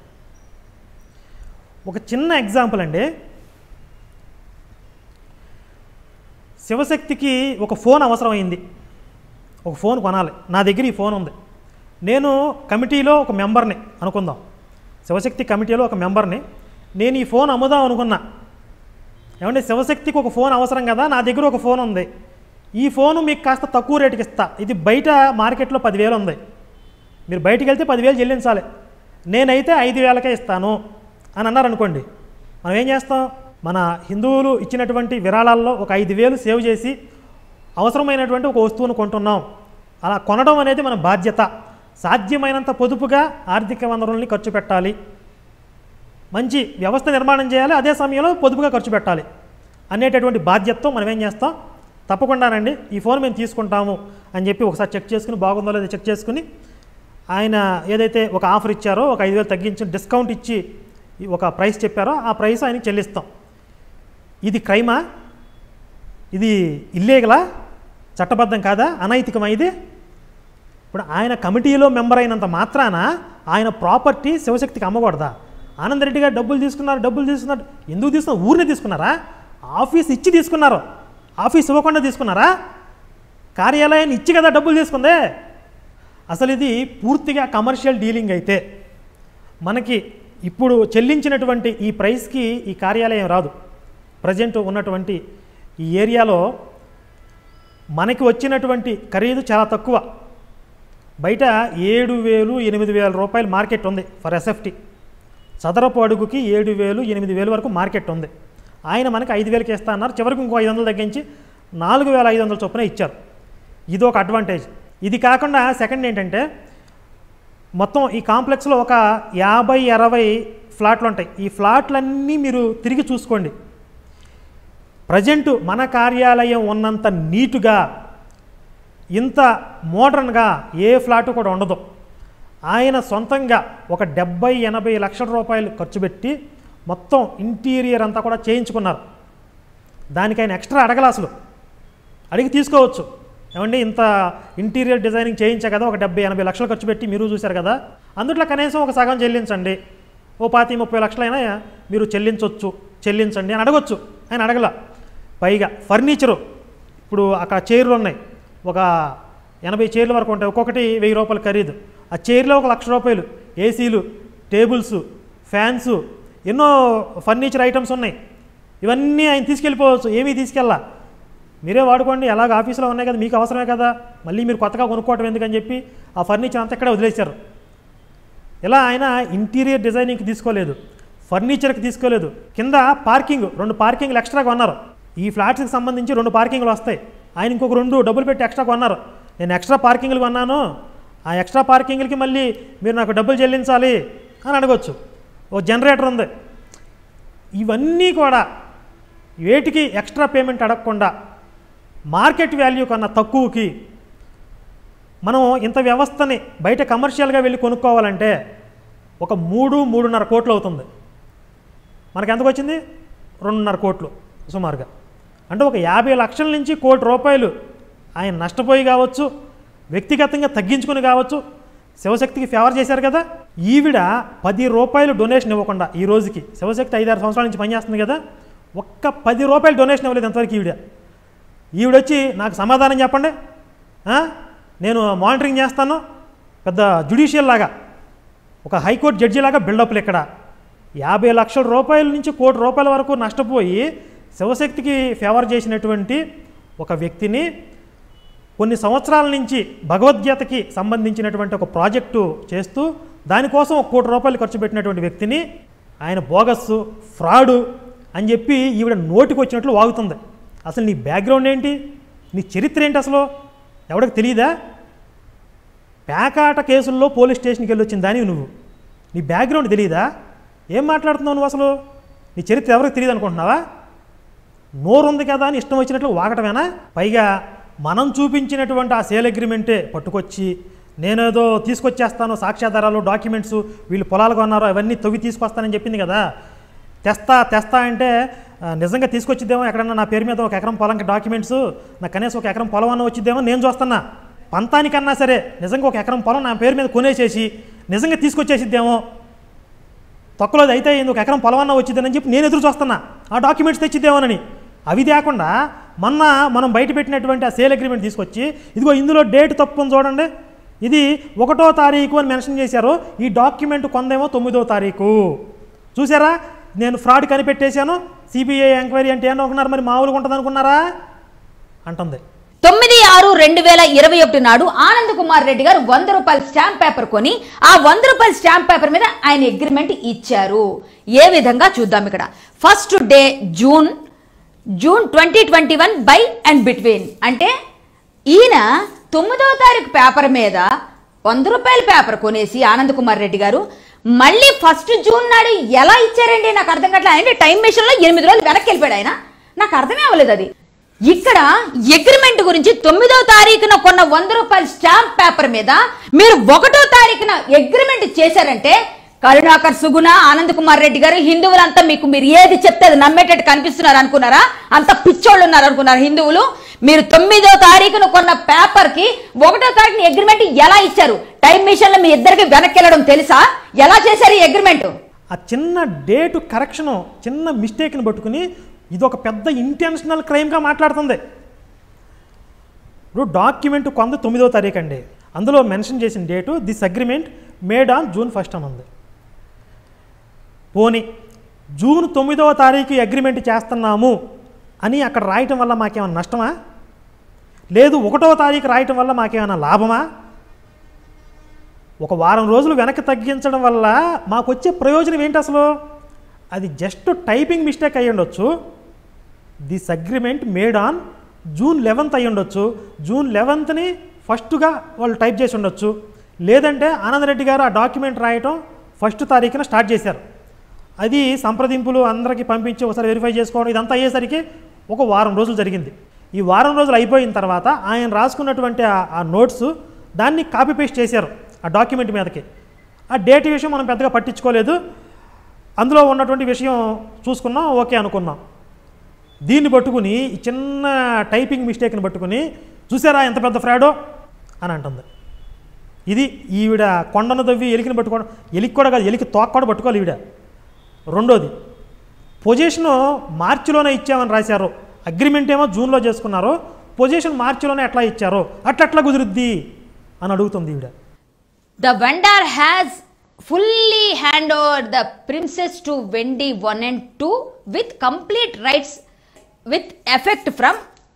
ఒక చిన్న ఎగ్జాంపుల్ అండి శివశక్తికి ఒక ఫోన్ అవసరమైంది ఒక ఫోన్ కొనాలి నా దగ్గర ఈ ఫోన్ ఉంది నేను కమిటీలో ఒక మెంబర్ని అనుకుందాం శివశక్తి కమిటీలో ఒక మెంబర్ని నేను ఈ ఫోన్ అమ్ముదాం అనుకున్నా ఏమంటే శివశక్తికి ఒక ఫోన్ అవసరం కదా నా దగ్గర ఒక ఫోన్ ఉంది ఈ ఫోను మీకు కాస్త తక్కువ రేటుకి ఇస్తా ఇది బయట మార్కెట్లో పదివేలు ఉంది మీరు బయటికి వెళ్తే పదివేలు చెల్లించాలి నేనైతే ఐదు వేలకే ఇస్తాను అని అన్నారు అనుకోండి మనం ఏం చేస్తాం మన హిందువులు ఇచ్చినటువంటి విరాళాల్లో ఒక ఐదు వేలు సేవ్ చేసి అవసరమైనటువంటి ఒక వస్తువును కొంటున్నాం అలా కొనడం అనేది మన బాధ్యత సాధ్యమైనంత పొదుపుగా ఆర్థిక వనరుల్ని ఖర్చు పెట్టాలి మంచి వ్యవస్థ నిర్మాణం చేయాలి అదే సమయంలో పొదుపుగా ఖర్చు పెట్టాలి అనేటటువంటి బాధ్యతతో మనం ఏం చేస్తాం తప్పకుండానండి ఈ ఫోన్ మేము తీసుకుంటాము అని చెప్పి ఒకసారి చెక్ చేసుకుని బాగుందో లేదో చెక్ చేసుకుని ఆయన ఏదైతే ఒక ఆఫర్ ఇచ్చారో ఒక ఐదు వేలు తగ్గించి డిస్కౌంట్ ఇచ్చి ఈ ఒక ప్రైస్ చెప్పారో ఆ ప్రైస్ ఆయనకి చెల్లిస్తాం ఇది క్రైమా ఇది ఇల్లీగలా చట్టబద్ధం కాదా అనైతికమా ఇది ఇప్పుడు ఆయన కమిటీలో మెంబర్ అయినంత మాత్రాన ఆయన ప్రాపర్టీ శివశక్తికి అమ్మకూడదా ఆనందరెడ్డి గారు డబ్బులు తీసుకున్నారు డబ్బులు తీసుకున్నారు ఎందుకు తీసుకున్నారు ఊరిని తీసుకున్నారా ఆఫీస్ ఇచ్చి తీసుకున్నారు ఆఫీస్ ఇవ్వకుండా తీసుకున్నారా కార్యాలయాన్ని ఇచ్చి కదా డబ్బులు తీసుకుందే అసలు ఇది పూర్తిగా కమర్షియల్ డీలింగ్ అయితే మనకి ఇప్పుడు చెల్లించినటువంటి ఈ ప్రైస్కి ఈ కార్యాలయం రాదు ప్రజెంట్ ఉన్నటువంటి ఈ ఏరియాలో మనకి వచ్చినటువంటి ఖరీదు చాలా తక్కువ బయట ఏడు వేలు ఎనిమిది వేల రూపాయలు మార్కెట్ ఉంది ఫర్ ఎస్ఎఫ్టీ చదరపు అడుగుకి ఏడు వేలు ఎనిమిది వేలు వరకు మార్కెట్ ఉంది ఆయన మనకి ఐదు వేలకి ఇస్తా అన్నారు చివరికి ఇంకో ఐదు వందలు తగ్గించి నాలుగు వేల ఐదు వందల చొప్పున ఇచ్చారు ఇది ఒక అడ్వాంటేజ్ ఇది కాకుండా సెకండ్ ఏంటంటే మొత్తం ఈ కాంప్లెక్స్లో ఒక యాభై అరవై ఫ్లాట్లు ఉంటాయి ఈ ఫ్లాట్లన్నీ మీరు తిరిగి చూసుకోండి ప్రజెంట్ మన కార్యాలయం ఉన్నంత నీటుగా ఇంత మోడర్న్గా ఏ ఫ్లాట్ కూడా ఉండదు ఆయన సొంతంగా ఒక డెబ్బై ఎనభై లక్షల రూపాయలు ఖర్చు పెట్టి మొత్తం ఇంటీరియర్ అంతా కూడా చేయించుకున్నారు దానికి ఆయన ఎక్స్ట్రా అడగల అసలు అడిగి తీసుకోవచ్చు ఏమండి ఇంత ఇంటీరియర్ డిజైనింగ్ చేయించా కదా ఒక డెబ్బై ఎనభై లక్షలు ఖర్చు పెట్టి మీరు చూశారు కదా అందుట్లో కనీసం ఒక సగం చెల్లించండి ఓ పాతి ముప్పై లక్షలైనా మీరు చెల్లించవచ్చు చెల్లించండి అని అడగొచ్చు ఆయన అడగల పైగా ఫర్నిచరు ఇప్పుడు అక్కడ చైర్లు ఉన్నాయి ఒక ఎనభై చైర్ల వరకు ఉంటాయి ఒక్కొక్కటి వెయ్యి రూపాయలు ఖరీదు ఆ చైర్లో ఒక లక్ష రూపాయలు ఏసీలు టేబుల్స్ ఫ్యాన్స్ ఎన్నో ఫర్నిచర్ ఐటమ్స్ ఉన్నాయి ఇవన్నీ ఆయన తీసుకెళ్ళిపోవచ్చు ఏమీ తీసుకెళ్ళా మీరే వాడుకోండి ఎలాగ ఆఫీసులో ఉన్నాయి కదా మీకు అవసరమే కదా మళ్ళీ మీరు కొత్తగా కొనుక్కోవటం ఎందుకని చెప్పి ఆ ఫర్నిచర్ అంతా ఇక్కడే వదిలేశారు ఇలా ఆయన ఇంటీరియర్ డిజైనింగ్కి తీసుకోలేదు ఫర్నిచర్కి తీసుకోలేదు కింద పార్కింగ్ రెండు పార్కింగ్లు ఎక్స్ట్రా కొన్నారు ఈ ఫ్లాట్స్కి సంబంధించి రెండు పార్కింగ్లు వస్తాయి ఆయన ఇంకొక రెండు డబ్బులు పెట్టి ఎక్స్ట్రా కొన్నారు నేను ఎక్స్ట్రా పార్కింగ్లు కొన్నాను ఆ ఎక్స్ట్రా పార్కింగ్లకి మళ్ళీ మీరు నాకు డబ్బులు చెల్లించాలి అని అడగొచ్చు ఓ జనరేటర్ ఉంది ఇవన్నీ కూడా వేటికి ఎక్స్ట్రా పేమెంట్ అడగకుండా మార్కెట్ వాల్యూ కన్నా తక్కువకి మనం ఇంత వ్యవస్థని బయట కమర్షియల్గా వెళ్ళి కొనుక్కోవాలంటే ఒక మూడు మూడున్నర కోట్లు అవుతుంది మనకి ఎంతకు వచ్చింది రెండున్నర కోట్లు సుమారుగా అంటే ఒక యాభై లక్షల నుంచి కోటి రూపాయలు ఆయన నష్టపోయి కావచ్చు వ్యక్తిగతంగా తగ్గించుకుని కావచ్చు శివశక్తికి ఫేవర్ చేశారు కదా ఈవిడ పది రూపాయలు డొనేషన్ ఇవ్వకుండా ఈ రోజుకి శివశక్తి ఐదారు సంవత్సరాల నుంచి పనిచేస్తుంది కదా ఒక్క పది రూపాయలు డొనేషన్ ఇవ్వలేదు ఎంతవరకు ఈవిడ ఈవిడొచ్చి నాకు సమాధానం చెప్పండి ఆ? నేను మానిటరింగ్ చేస్తాను పెద్ద జుడిషియల్ లాగా ఒక హైకోర్టు జడ్జి లాగా బిల్డప్లు ఇక్కడ యాభై లక్షల రూపాయల నుంచి కోటి రూపాయల వరకు నష్టపోయి శివశక్తికి ఫేవర్ చేసినటువంటి ఒక వ్యక్తిని కొన్ని సంవత్సరాల నుంచి భగవద్గీతకి సంబంధించినటువంటి ఒక ప్రాజెక్టు చేస్తూ దానికోసం ఒక కోటి రూపాయలు ఖర్చు పెట్టినటువంటి వ్యక్తిని ఆయన బోగస్సు ఫ్రాడు అని చెప్పి ఈవిడ నోటికి వచ్చినట్లు వాగుతుంది అసలు నీ బ్యాక్గ్రౌండ్ ఏంటి నీ చరిత్ర ఏంటి అసలు ఎవడికి తెలియదా పేకాట కేసుల్లో పోలీస్ స్టేషన్కి వెళ్ళి వచ్చిన దానివి నువ్వు నీ బ్యాక్గ్రౌండ్ తెలియదా ఏం మాట్లాడుతున్నావు నువ్వు అసలు నీ చరిత్ర ఎవరికి తెలియదు అనుకుంటున్నావా నోరుంది కదా అని ఇష్టం వచ్చినట్లు వాగటమేనా పైగా మనం చూపించినటువంటి ఆ సేల్ అగ్రిమెంటే పట్టుకొచ్చి నేనేదో తీసుకొచ్చేస్తాను సాక్ష్యాధారాలు డాక్యుమెంట్స్ వీళ్ళు పొలాలు కొన్నారో అవన్నీ తవ్వి తీసుకొస్తానని చెప్పింది కదా తెస్తా తెస్తా అంటే ఆ, నిజంగా తీసుకొచ్చిద్దేమో ఎక్కడన్నా నా పేరు మీద ఒక ఎకరం పొలంకి డాక్యుమెంట్స్ నాకు కనీసం ఒక ఎకరం పొలం అన్న వచ్చిద్దేమో నేను చూస్తున్నా పంతానికన్నా సరే నిజంగా ఒక ఎకరం పొలం నా పేరు మీద కొనేసేసి నిజంగా తీసుకొచ్చేసిద్దేమో తొక్కలోది అయితే ఎందుకు ఎకరం పొలవన్నా వచ్చిందని చెప్పి నేను ఎదురు చూస్తున్నా ఆ డాక్యుమెంట్స్ తెచ్చిద్దేమోనని అవి తేకుండా మొన్న మనం బయట పెట్టినటువంటి ఆ సేల్ అగ్రిమెంట్ తీసుకొచ్చి ఇదిగో ఇందులో డేట్ తప్పు ఉంది చూడండి ఇది ఒకటో తారీఖు అని మెన్షన్ చేశారు ఈ డాక్యుమెంట్ కొందేమో తొమ్మిదో తారీఖు చూసారా నేను ఫ్రాడ్ కనిపెట్టేశాను సిబిఐ ఎంక్వైరీ అంటే ఏమనుకున్నారు మరి మామూలుగా ఉంటుంది అనుకున్నారా అంటుంది
తొమ్మిది ఆరు రెండు వేల ఇరవై ఒకటి నాడు ఆనంద్ కుమార్ రెడ్డి గారు వంద రూపాయల స్టాంప్ పేపర్ కొని ఆ వంద రూపాయల స్టాంప్ పేపర్ మీద ఆయన అగ్రిమెంట్ ఇచ్చారు ఏ విధంగా చూద్దాం ఇక్కడ first day June June twenty twenty one by and between అంటే ఈయన తొమ్మిదో తారీఖు పేపర్ మీద వంద రూపాయల పేపర్ కొనేసి ఆనంద్ కుమార్ రెడ్డి గారు మళ్ళీ ఫస్ట్ జూన్ నాడు ఎలా ఇచ్చారండి నాకు అర్థం కావట్లేదు అంటే టైం మెషిన్లో ఎనిమిది రోజులు వెనక్కి వెళ్ళిపోయాడు ఆయన నాకు అర్థమే అవ్వలేదు అది ఇక్కడ అగ్రిమెంట్ గురించి తొమ్మిదో తారీఖున కొన్న వంద రూపాయల స్టాంప్ పేపర్ మీద మీరు ఒకటో తారీఖున అగ్రిమెంట్ చేశారంటే కరుణాకర్ సుగుణ ఆనంద్ కుమార్ రెడ్డి గారు హిందువులంతా మీకు మీరు ఏది చెప్తే అది నమ్మేటట్టు కనిపిస్తున్నారు అనుకున్నారా అంత పిచ్చోళ్ళు ఉన్నారు అనుకున్నారు హిందువులు మీరు తొమ్మిదో తారీఖున కొన్న పేపర్ కి ఒకటో తారీఖున అగ్రిమెంట్ ఎలా ఇచ్చారు టైం మిషన్ లో మీ ఇద్దరికి వెనక్కి వెళ్ళడం తెలుసా ఎలా చేశారు ఈ అగ్రిమెంట్
ఆ చిన్న డేటు కరెక్షను చిన్న మిస్టేక్ని పట్టుకుని ఇది ఒక పెద్ద ఇంటెన్షనల్ క్రైమ్గా మాట్లాడుతుంది ఇప్పుడు డాక్యుమెంట్ కొంద తొమ్మిదో తారీఖు అండి అందులో మెన్షన్ చేసిన date this agreement made on June first అని ఉంది పోనీ జూన్ తొమ్మిదవ తారీఖు అగ్రిమెంట్ చేస్తున్నాము అని అక్కడ రాయటం వల్ల మాకేమైనా నష్టమా లేదు ఒకటవ తారీఖు రాయటం వల్ల మాకేమైనా లాభమా ఒక వారం రోజులు వెనక్కి తగ్గించడం వల్ల మాకు వచ్చే ప్రయోజనం ఏంటి అసలు అది జస్ట్ టైపింగ్ మిస్టేక్ అయ్యి ఉండొచ్చు this agreement made on June eleventh అయ్యి ఉండొచ్చు జూన్ లెవెన్త్ని ఫస్ట్గా వాళ్ళు టైప్ చేసి ఉండొచ్చు లేదంటే ఆనందరెడ్డి గారు ఆ డాక్యుమెంట్ రాయటం ఫస్ట్ తారీఖున స్టార్ట్ చేశారు అది సంప్రదింపులు అందరికీ పంపించి ఒకసారి వెరిఫై చేసుకోవడం ఇదంతా అయ్యేసరికి ఒక వారం రోజులు జరిగింది ఈ వారం రోజులు అయిపోయిన తర్వాత ఆయన రాసుకున్నటువంటి ఆ- ఆ నోట్స్ దాన్ని కాపీ పేస్ట్ చేశారు ఆ డాక్యుమెంట్ మీదకి ఆ డేట్ విషయం మనం పెద్దగా పట్టించుకోలేదు అందులో ఉన్నటువంటి విషయం చూసుకున్నాం ఓకే అనుకున్నాం దీన్ని పట్టుకుని ఈ చిన్న టైపింగ్ మిస్టేక్ని పట్టుకుని చూసారా ఎంత పెద్ద ఫ్రాడో అని అంటుంది ఇది ఈవిడ కొండను తవ్వి ఎలికిని పట్టుకోవడం ఎలికి కూడా కాదు ఎలికి తోక కూడా పట్టుకోవాలి ఈవిడ రెండోది పొజిషను మార్చిలోనే ఇచ్చామని రాశారు అగ్రిమెంట్ ఏమో జూన్లో చేసుకున్నారు పొజిషన్ మార్చిలోనే ఎట్లా ఇచ్చారు అట్లట్లా కుదురుద్ది అని అడుగుతుంది ఈవిడ
The vendor has fully hand over the princess to Wendy 1 and 2 with complete rights with effect from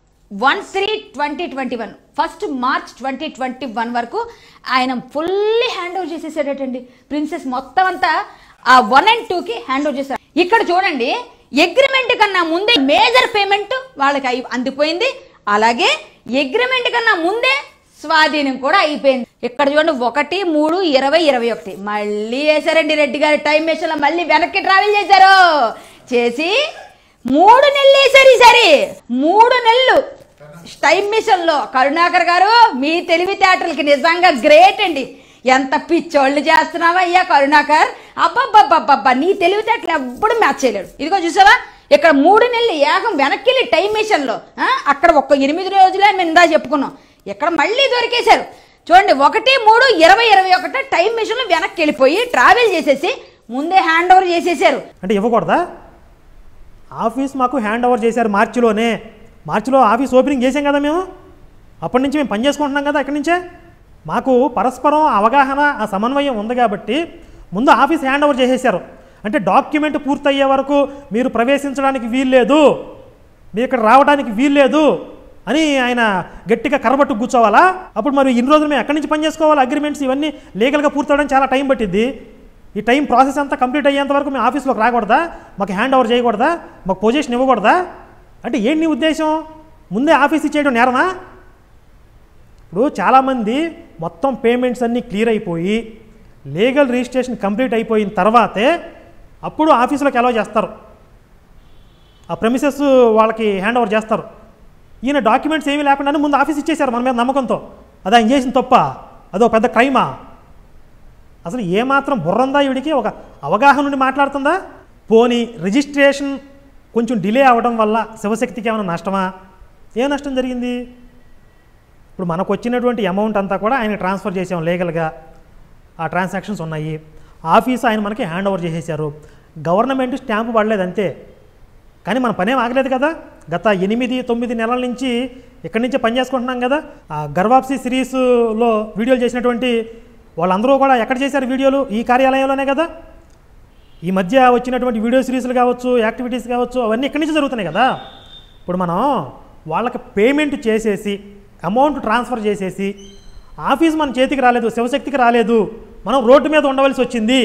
1 3 2021 first March twenty twenty one వరకు ఆయన ఫుల్లీ హ్యాండ్ ఓవర్ చేసేసాడటండి ప్రిన్సెస్ మొత్తం అంతా ఆ వన్ అండ్ టూకి హ్యాండ్ ఓవర్ చేశారు ఇక్కడ చూడండి అగ్రిమెంట్ కన్నా ముందే మేజర్ పేమెంట్ వాళ్ళకి అయి- అందిపోయింది అలాగే అగ్రిమెంట్ కన్నా ముందే స్వాధీనం కూడా అయిపోయింది ఇక్కడ చూడండి ఒకటి మూడు ఇరవై ఇరవై ఒకటి మళ్ళీ వేశారండి రెడ్డి గారి టైం మెషిన్ లో మళ్ళీ వెనక్కి ట్రావెల్ చేశారు చేసి మూడు నెలలు వేశారు ఈసారి మూడు నెలలు టైం మిషన్ లో కరుణాకర్ గారు మీ తెలివితేటలకి నిజంగా గ్రేట్ అండి ఎంత పిచ్చోళ్ళు చేస్తున్నావా అయ్యా కరుణాకర్ అబ్బబ్బబ్బబ్బబ్బా నీ తెలివితేటలు ఎప్పుడు మ్యాచ్ చేయలేడు ఇదిగో చూసావా ఇక్కడ మూడు నెలలు ఏకం వెనక్కి వెళ్ళి టైం మిషన్ లో ఆ, అక్కడ ఒక్క ఎనిమిది రోజులే మేము ఇందా చెప్పుకున్నాం ఇక్కడ మళ్ళీ దొరికేశారు చూడండి ఒకటి మూడు ఇరవై ఇరవై ఒకటి టైం మిషన్ లో వెనక్కి వెళ్ళిపోయి ట్రావెల్ చేసేసి ముందే హ్యాండ్ ఓవర్ చేసేసారు
అంటే ఇవ్వకూడదా ఆఫీస్ మాకు హ్యాండ్ ఓవర్ చేశారు మార్చిలోనే మార్చిలో ఆఫీస్ ఓపెనింగ్ చేసాం కదా మేము అప్పటి నుంచి మేము పని చేసుకుంటున్నాం కదా అక్కడి నుంచే మాకు పరస్పరం అవగాహన ఆ సమన్వయం ఉంది కాబట్టి ముందు ఆఫీస్ హ్యాండ్ ఓవర్ చేసేసారు అంటే డాక్యుమెంట్ పూర్తయ్యే వరకు మీరు ప్రవేశించడానికి వీల్లేదు మీరు ఇక్కడ రావడానికి వీల్లేదు అని ఆయన గట్టిగా కరబట్టు కూర్చోవాలా అప్పుడు మరి ఇన్ని రోజులు మేము ఎక్కడి నుంచి పని చేసుకోవాలి అగ్రిమెంట్స్ ఇవన్నీ లీగల్గా పూర్తవడానికి చాలా టైం పట్టిద్ది ఈ టైం ప్రాసెస్ అంతా కంప్లీట్ అయ్యేంత వరకు మేము ఆఫీస్లోకి రాకూడదా మాకు హ్యాండ్ ఓవర్ చేయకూడదా మాకు పొజిషన్ ఇవ్వకూడదా అంటే ఏంటి నీ ఉద్దేశం ముందే ఆఫీస్ ఇచ్చేయడం నేరమా ఇప్పుడు చాలామంది మొత్తం పేమెంట్స్ అన్నీ క్లియర్ అయిపోయి లీగల్ రిజిస్ట్రేషన్ కంప్లీట్ అయిపోయిన తర్వాతే అప్పుడు ఆఫీసులోకి అలౌ చేస్తారు ఆ ప్రెమిసెస్ వాళ్ళకి హ్యాండ్ ఓవర్ చేస్తారు ఈయన డాక్యుమెంట్స్ ఏమీ లేకుండానే ముందు ఆఫీస్ ఇచ్చేశారు మన మీద నమ్మకంతో అది ఆయన చేసిన తప్ప అదో పెద్ద క్రైమా అసలు ఏమాత్రం బుర్రందా ఈవిడికి ఒక అవగాహన నుండి మాట్లాడుతుందా పోనీ రిజిస్ట్రేషన్ కొంచెం డిలే అవ్వడం వల్ల శివశక్తికి ఏమైనా నష్టమా ఏ నష్టం జరిగింది ఇప్పుడు మనకు వచ్చినటువంటి అమౌంట్ అంతా కూడా ఆయన ట్రాన్స్ఫర్ చేసాం లీగల్గా ఆ ట్రాన్సాక్షన్స్ ఉన్నాయి ఆఫీస్ ఆయన మనకి హ్యాండ్ ఓవర్ చేసేసారు గవర్నమెంట్ స్టాంపు పడలేదు అంతే కానీ మన పనేం ఆగలేదు కదా గత ఎనిమిది తొమ్మిది నెలల నుంచి ఇక్కడి నుంచే పని చేసుకుంటున్నాం కదా ఆ గర్వాప్సీ సిరీస్లో వీడియోలు చేసినటువంటి వాళ్ళందరూ కూడా ఎక్కడ చేశారు వీడియోలు ఈ కార్యాలయంలోనే కదా ఈ మధ్య వచ్చినటువంటి వీడియో సిరీస్లు కావచ్చు యాక్టివిటీస్ కావచ్చు అవన్నీ ఇక్కడి నుంచి జరుగుతున్నాయి కదా ఇప్పుడు మనం వాళ్ళకి పేమెంట్ చేసేసి అమౌంట్ ట్రాన్స్ఫర్ చేసేసి ఆఫీస్ మన చేతికి రాలేదు శివశక్తికి రాలేదు మనం రోడ్డు మీద ఉండవలసి వచ్చింది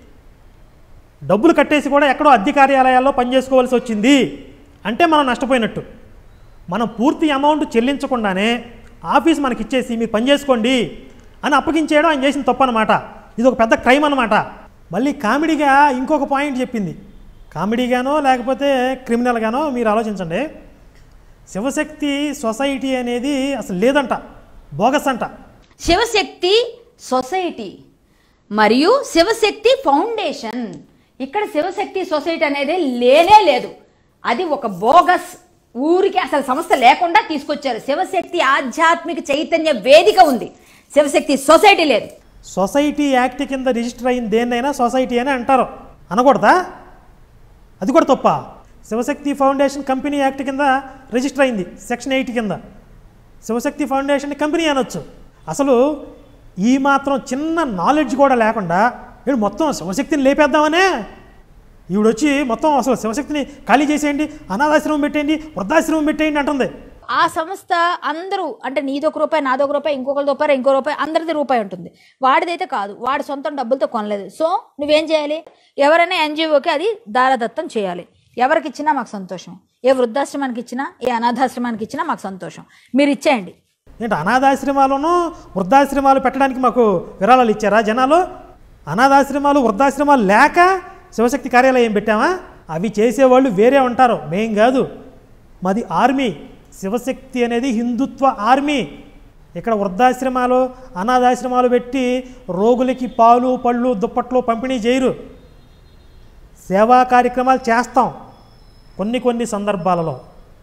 డబ్బులు కట్టేసి కూడా ఎక్కడో అద్దె కార్యాలయాల్లో పనిచేసుకోవాల్సి వచ్చింది అంటే మనం నష్టపోయినట్టు మనం పూర్తి అమౌంట్ చెల్లించకుండానే ఆఫీస్ మనకి ఇచ్చేసి మీరు పని చేసుకోండి అని అప్పగించేయడం ఆయన చేసిన తప్పు అనమాట ఇది ఒక పెద్ద క్రైమ్ అనమాట మళ్ళీ కామెడీగా ఇంకొక పాయింట్ చెప్పింది కామెడీగానో లేకపోతే క్రిమినల్గానో మీరు ఆలోచించండి శివశక్తి సొసైటీ అనేది అసలు లేదంట బోగస్ అంట
శివశక్తి సొసైటీ మరియు శివశక్తి ఫౌండేషన్ ఇక్కడ శివశక్తి సొసైటీ అనేది లేనే లేదు అది ఒక బోగస్ ఊరికి అసలు సంస్థ లేకుండా తీసుకొచ్చారు శివశక్తి ఆధ్యాత్మిక చైతన్య వేదిక ఉంది శివశక్తి సొసైటీ లేదు
సొసైటీ యాక్ట్ కింద రిజిస్టర్ అయిన దేన్నైనా సొసైటీ అని అంటారు అనకూడదా అది కూడా తప్ప శివశక్తి ఫౌండేషన్ కంపెనీ యాక్ట్ కింద రిజిస్టర్ అయింది సెక్షన్ ఎయిట్ కింద శివశక్తి ఫౌండేషన్ కంపెనీ అనొచ్చు అసలు ఈ మాత్రం చిన్న నాలెడ్జ్ కూడా లేకుండా వీడు మొత్తం శివశక్తిని లేపేద్దామనే ఈవిడొచ్చి మొత్తం అసలు శివశక్తిని ఖాళీ చేసేయండి అనాథాశ్రమం పెట్టేయండి వృద్ధాశ్రమం పెట్టేయండి అంటుంది
ఆ సంస్థ అందరూ అంటే నీదొక రూపాయి నాదొక రూపాయి ఇంకొకరి రూపాయి ఇంకో రూపాయి అందరిది రూపాయి ఉంటుంది వాడిదైతే కాదు వాడి సొంతం డబ్బులతో కొనలేదు సో నువ్వేం చేయాలి ఎవరైనా ఎన్జిఓకి అది దారదత్తం చేయాలి ఎవరికి ఇచ్చినా మాకు సంతోషం ఏ వృద్ధాశ్రమానికి ఇచ్చినా ఏ అనాథాశ్రమానికి ఇచ్చినా మాకు సంతోషం మీరు ఇచ్చేయండి
ఏంటి అనాథాశ్రమాలను వృద్ధాశ్రమాలు పెట్టడానికి మాకు విరాళాలు ఇచ్చారా జనాలు అనాథాశ్రమాలు వృద్ధాశ్రమాలు లేక శివశక్తి కార్యాలయం పెట్టామా అవి చేసేవాళ్ళు వేరే ఉంటారు మేం కాదు మాది ఆర్మీ శివశక్తి అనేది హిందుత్వ ఆర్మీ ఇక్కడ వృద్ధాశ్రమాలు అనాథాశ్రమాలు పెట్టి రోగులకి పాలు పళ్ళు దుప్పట్లు పంపిణీ చేయరు సేవా కార్యక్రమాలు చేస్తాం కొన్ని కొన్ని సందర్భాలలో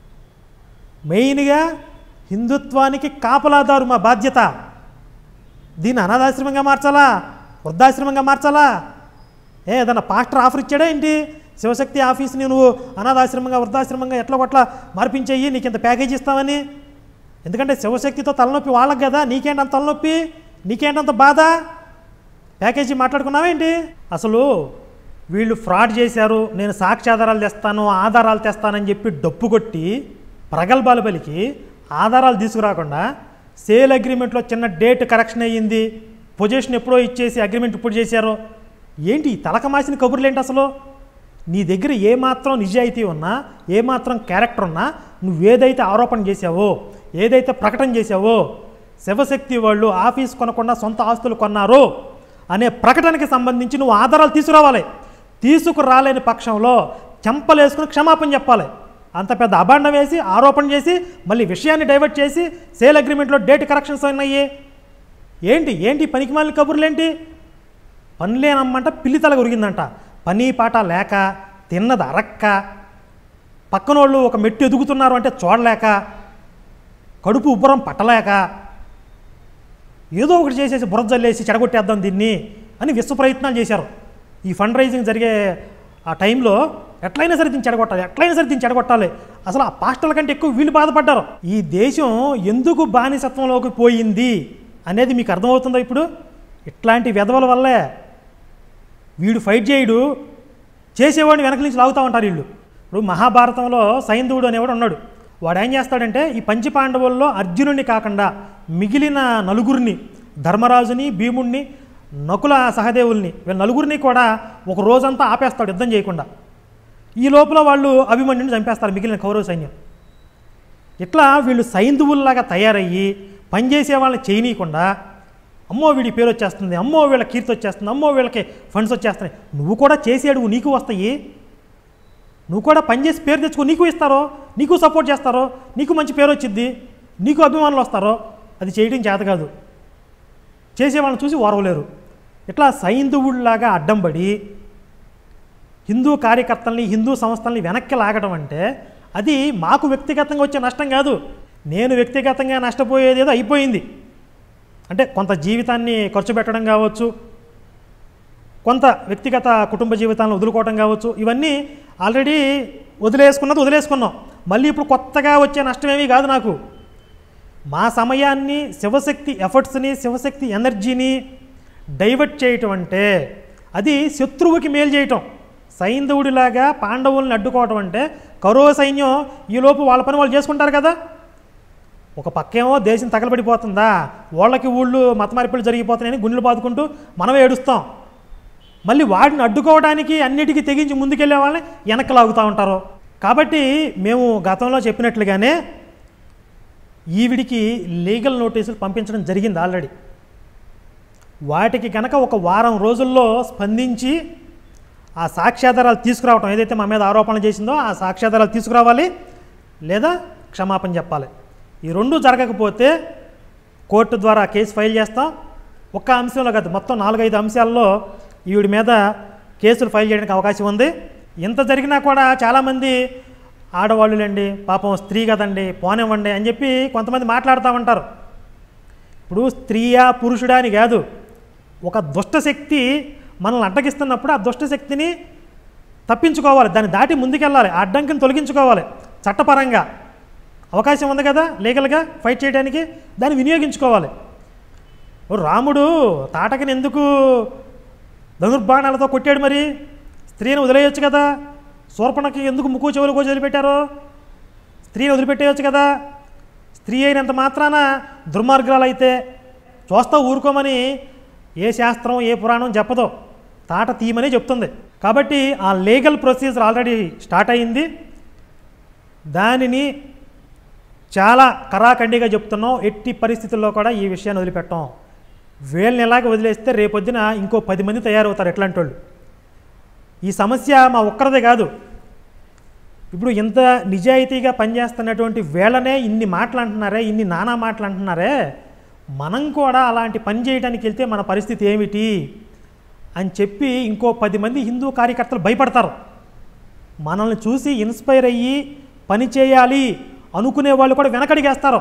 మెయిన్గా హిందుత్వానికి కాపలాదారు మా బాధ్యత దీన్ని అనాథాశ్రమంగా మార్చాలా వృద్ధాశ్రమంగా మార్చాలా ఏ ఏదన్నా పాస్టర్ ఆఫర్ ఇచ్చాడా ఏంటి శివశక్తి ఆఫీస్ని నువ్వు అనాథాశ్రమంగా వృద్ధాశ్రమంగా ఎట్లా కొట్లా మార్పించేయి నీకు ఇంత ప్యాకేజ్ ఇస్తామని ఎందుకంటే శివశక్తితో తలనొప్పి వాళ్ళకి కదా నీకేంటంత తలనొప్పి నీకేంటంత బాధ ప్యాకేజీ మాట్లాడుకున్నావేంటి అసలు వీళ్ళు ఫ్రాడ్ చేశారు నేను సాక్ష్యాధారాలు తెస్తాను ఆధారాలు తెస్తానని చెప్పి డప్పు కొట్టి ప్రగల్భాలు పలికి ఆధారాలు తీసుకురాకుండా సేల్ అగ్రిమెంట్లో చిన్న డేట్ కరెక్షన్ అయ్యింది పొజిషన్ ఎప్పుడో ఇచ్చేసి అగ్రిమెంట్ ఇప్పుడు చేశారో ఏంటి ఈ తలకమాసిన కబుర్లు ఏంటి అసలు నీ దగ్గర ఏమాత్రం నిజాయితీ ఉన్నా ఏమాత్రం క్యారెక్టర్ ఉన్నా నువ్వేదైతే ఆరోపణ చేసావో ఏదైతే ప్రకటన చేసావో శివశక్తి వాళ్ళు ఆఫీస్ కొనకుండా సొంత ఆస్తులు కొన్నారు అనే ప్రకటనకి సంబంధించి నువ్వు ఆధారాలు తీసుకురావాలి తీసుకురాలేని పక్షంలో చెంపలేసుకుని క్షమాపణ చెప్పాలి అంత పెద్ద అభాండం వేసి ఆరోపణ చేసి మళ్ళీ విషయాన్ని డైవర్ట్ చేసి సేల్ అగ్రిమెంట్లో డేట్ కరెక్షన్స్ ఉన్నాయి ఏంటి ఏంటి పనికిమాలిన కబుర్లేంటి పనిలేనమ్మంట పిల్లి తల ఉరిగిందంట పని పాట లేక తిన్నది అరక్క పక్కనోళ్ళు ఒక మెట్టు ఎదుగుతున్నారు అంటే చూడలేక కడుపు ఉబ్బరం పట్టలేక ఏదో ఒకటి చేసేసి బుర్ర జల్లేసి చెడగొట్టేద్దాం దీన్ని అని విశ్వ ప్రయత్నాలు చేశారు ఈ ఫండ్ రైజింగ్ జరిగే ఆ టైంలో ఎట్లయినా సరే దీన్ని చెడగొట్టాలి ఎట్లయినా సరే దీన్ని చెడగొట్టాలి అసలు ఆ పాస్టర్ల కంటే ఎక్కువ వీళ్ళు బాధపడ్డారు ఈ దేశం ఎందుకు బానిసత్వంలోకి పోయింది అనేది మీకు అర్థమవుతుందా ఇప్పుడు ఇట్లాంటి వెధవల వల్లే వీడు ఫైట్ చేయడు చేసేవాడిని వెనక నుంచి లాగుతూ ఉంటారు వీళ్ళు ఇప్పుడు మహాభారతంలో సైంధవుడు అనేవాడు ఉన్నాడు వాడు ఏం చేస్తాడంటే ఈ పంచపాండవుల్లో అర్జునుడిని కాకుండా మిగిలిన నలుగురిని ధర్మరాజుని భీముణ్ణి నకుల సహదేవుల్ని వీళ్ళ నలుగురిని కూడా ఒక రోజంతా ఆపేస్తాడు యుద్ధం చేయకుండా ఈ లోపల వాళ్ళు అభిమన్యుని చంపేస్తారు మిగిలిన కౌరవ సైన్యం ఇట్లా వీళ్ళు సైంధువుల్లాగా తయారయ్యి పనిచేసే వాళ్ళని చేయనీయకుండా అమ్మో వీడి పేరు వచ్చేస్తుంది అమ్మో వీళ్ళ కీర్తి వచ్చేస్తుంది అమ్మో వీళ్ళకి ఫండ్స్ వచ్చేస్తున్నాయి నువ్వు కూడా చేసేడు నీకు వస్తాయి నువ్వు కూడా పనిచేసి పేరు తెచ్చుకో నీకు ఇస్తారో నీకు సపోర్ట్ చేస్తారో నీకు మంచి పేరు వచ్చిద్ది నీకు అభిమానులు వస్తారో అది చేయడం చేత కాదు చేసేవాళ్ళని చూసి ఓరవలేరు ఇట్లా సైంధవుడిలాగా అడ్డం పడి హిందూ కార్యకర్తల్ని హిందూ సంస్థల్ని వెనక్కి లాగడం అంటే అది మాకు వ్యక్తిగతంగా వచ్చే నష్టం కాదు నేను వ్యక్తిగతంగా నష్టపోయేది ఏదో అయిపోయింది అంటే కొంత జీవితాన్ని ఖర్చు పెట్టడం కావచ్చు కొంత వ్యక్తిగత కుటుంబ జీవితాలను వదులుకోవడం కావచ్చు ఇవన్నీ ఆల్రెడీ వదిలేసుకున్నది వదిలేసుకున్నాం మళ్ళీ ఇప్పుడు కొత్తగా వచ్చే నష్టమేమీ కాదు నాకు మా సమయాన్ని శివశక్తి ఎఫర్ట్స్ని శివశక్తి ఎనర్జీని డైవర్ట్ చేయటం అంటే అది శత్రువుకి మేలు చేయటం సైంధవుడిలాగా పాండవుల్ని అడ్డుకోవటం అంటే కౌరవ సైన్యం ఈలోపు వాళ్ళ పని వాళ్ళు చేసుకుంటారు కదా ఒక పక్కేమో దేశం తగలబడిపోతుందా వాళ్ళకి ఊళ్ళు మతమార్పులు జరిగిపోతున్నాయని గుండెలు బాదుకుంటూ మనం ఏడుస్తాం మళ్ళీ వాడిని అడ్డుకోవడానికి అన్నిటికీ తెగించి ముందుకెళ్ళే వాళ్ళని వెనక్కి లాగుతూ ఉంటారు కాబట్టి మేము గతంలో చెప్పినట్లుగానే ఈవిడికి లీగల్ నోటీసులు పంపించడం జరిగింది ఆల్రెడీ వాటికి కనుక ఒక వారం రోజుల్లో స్పందించి ఆ సాక్ష్యాధారాలు తీసుకురావటం ఏదైతే మా మీద ఆరోపణలు చేసిందో ఆ సాక్ష్యాధారాలు తీసుకురావాలి లేదా క్షమాపణ చెప్పాలి ఈ రెండు జరగకపోతే కోర్టు ద్వారా కేసు ఫైల్ చేస్తాం ఒక్క అంశంలో కాదు మొత్తం నాలుగైదు అంశాల్లో ఈవిడి మీద కేసులు ఫైల్ చేయడానికి అవకాశం ఉంది ఇంత జరిగినా కూడా చాలామంది ఆడవాళ్ళులేండి పాపం స్త్రీ కదండి పోనివ్వండి అని చెప్పి కొంతమంది మాట్లాడుతూ ఉంటారు ఇప్పుడు స్త్రీయా పురుషుడా అని కాదు ఒక దుష్టశక్తి మనల్ని అడ్డగిస్తున్నప్పుడు ఆ దుష్టశక్తిని తప్పించుకోవాలి దాన్ని దాటి ముందుకెళ్ళాలి ఆ అడ్డంకిని తొలగించుకోవాలి చట్టపరంగా అవకాశం ఉంది కదా లీగల్గా ఫైట్ చేయడానికి దాన్ని వినియోగించుకోవాలి ఓ రాముడు తాటకని ఎందుకు ధనుర్బాణాలతో కొట్టాడు మరి స్త్రీని వదిలేయొచ్చు కదా శూర్పణకి ఎందుకు ముక్కు చెవులు కోసి వదిలిపెట్టారు స్త్రీని వదిలిపెట్టేయచ్చు కదా స్త్రీ అయినంత మాత్రాన దుర్మార్గాలైతే చూస్తా ఊరుకోమని ఏ శాస్త్రం ఏ పురాణం చెప్పదో తాట తీయమని చెప్తుంది కాబట్టి ఆ లీగల్ ప్రొసీజర్ ఆల్రెడీ స్టార్ట్ అయింది దానిని చాలా కరాఖండిగా చెప్తున్నాం ఎట్టి పరిస్థితుల్లో కూడా ఈ విషయాన్ని వదిలిపెట్టాం వీళ్ళని ఎలాగ వదిలేస్తే రేపొద్దున ఇంకో పది మంది తయారవుతారు ఎట్లాంటి వాళ్ళు ఈ సమస్య మా ఒక్కరిదే కాదు ఇప్పుడు ఇంత నిజాయితీగా పనిచేస్తున్నటువంటి వేళనే ఇన్ని మాటలు అంటున్నారే ఇన్ని నానా మాటలు అంటున్నారే మనం కూడా అలాంటి పని చేయడానికి వెళ్తే మన పరిస్థితి ఏమిటి అని చెప్పి ఇంకో పది మంది హిందూ కార్యకర్తలు భయపడతారు మనల్ని చూసి ఇన్స్పైర్ అయ్యి పని చేయాలి అనుకునే వాళ్ళు కూడా వెనకడిగేస్తారు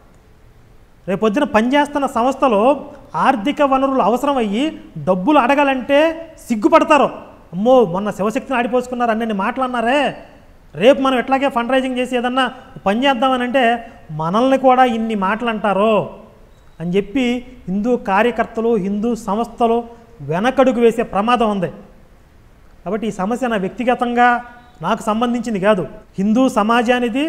రేపొద్దున పనిచేస్తున్న సంస్థలో ఆర్థిక వనరులు అవసరం అయ్యి డబ్బులు అడగాలంటే సిగ్గుపడతారు అమ్మో మొన్న శివశక్తిని ఆడిపోసుకున్నారు అన్నీ మాటలు అన్నారే రేపు మనం ఎట్లాగే ఫండ్ రైజింగ్ చేసి ఏదన్నా పని చేద్దామని అంటే మనల్ని కూడా ఇన్ని మాటలు అంటారో అని చెప్పి హిందూ కార్యకర్తలు హిందూ సంస్థలు వెనకడుగు వేసే ప్రమాదం ఉంది కాబట్టి ఈ సమస్య నా వ్యక్తిగతంగా నాకు సంబంధించింది కాదు హిందూ సమాజానిది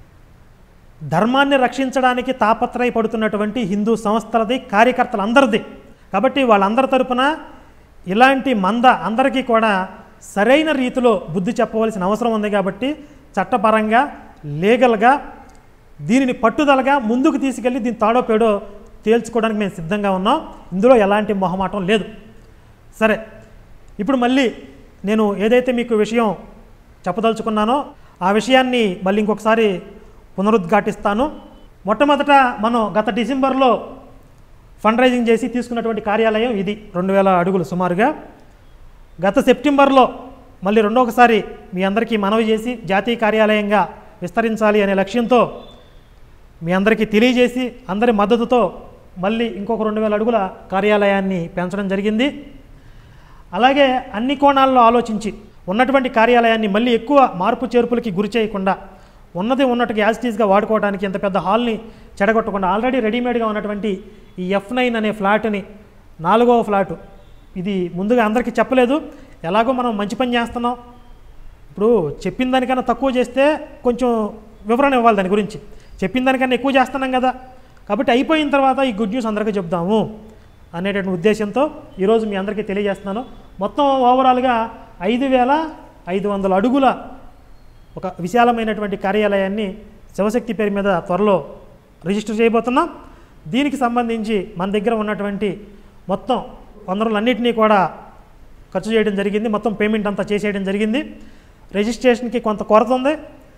ధర్మాన్ని రక్షించడానికి తాపత్రయపడుతున్నటువంటి హిందూ సంస్థలది కార్యకర్తలందరిది కాబట్టి వాళ్ళందరి తరపున ఇలాంటి మంద అందరికీ కూడా సరైన రీతిలో బుద్ధి చెప్పవలసిన అవసరం ఉంది కాబట్టి చట్టపరంగా లీగల్గా దీనిని పట్టుదలగా ముందుకు తీసుకెళ్ళి దీని తాడో పేడో తేల్చుకోవడానికి మేము సిద్ధంగా ఉన్నాం ఇందులో ఎలాంటి మొహమాటం లేదు సరే ఇప్పుడు మళ్ళీ నేను ఏదైతే మీకు విషయం చెప్పదలుచుకున్నానో ఆ విషయాన్ని మళ్ళీ ఇంకొకసారి పునరుద్ఘాటిస్తాను మొట్టమొదట మనం గత డిసెంబర్లో ఫండ్ రైజింగ్ చేసి తీసుకున్నటువంటి కార్యాలయం ఇది రెండు వేల అడుగులు సుమారుగా గత సెప్టెంబర్లో మళ్ళీ రెండొకసారి మీ అందరికీ మనవి చేసి జాతీయ కార్యాలయంగా విస్తరించాలి అనే లక్ష్యంతో మీ అందరికీ తెలియజేసి అందరి మద్దతుతో మళ్ళీ ఇంకొక రెండు వేల అడుగుల కార్యాలయాన్ని పెంచడం జరిగింది అలాగే అన్ని కోణాల్లో ఆలోచించి ఉన్నటువంటి కార్యాలయాన్ని మళ్ళీ ఎక్కువ మార్పు చేర్పులకి గురి చేయకుండా ఉన్నది ఉన్నట్టుగా యాజిటీస్గా వాడుకోవడానికి ఇంత పెద్ద హాల్ని చెడగొట్టకుండా ఆల్రెడీ రెడీమేడ్గా ఉన్నటువంటి ఈ ఎఫ్ నైన్ అనే ఫ్లాట్ని నాలుగవ ఫ్లాటు ఇది ముందుగా అందరికీ చెప్పలేదు ఎలాగో మనం మంచి పని చేస్తున్నాం ఇప్పుడు చెప్పిన దానికన్నా తక్కువ చేస్తే కొంచెం వివరణ ఇవ్వాలి దాని గురించి చెప్పిన దానికన్నా ఎక్కువ చేస్తున్నాం కదా కాబట్టి అయిపోయిన తర్వాత ఈ గుడ్ న్యూస్ అందరికీ చెప్దాము అనేటటువంటి ఉద్దేశంతో ఈరోజు మీ అందరికీ తెలియజేస్తున్నాను మొత్తం ఓవరాల్గా ఐదు వేల ఐదు వందల అడుగుల ఒక విశాలమైనటువంటి కార్యాలయాన్ని శివశక్తి పేరు మీద త్వరలో రిజిస్టర్ చేయబోతున్నాం దీనికి సంబంధించి మన దగ్గర ఉన్నటువంటి మొత్తం వనరులన్నింటినీ కూడా ఖర్చు చేయడం జరిగింది మొత్తం పేమెంట్ అంతా చేసేయడం జరిగింది రిజిస్ట్రేషన్కి కొంత కొరత ఉంది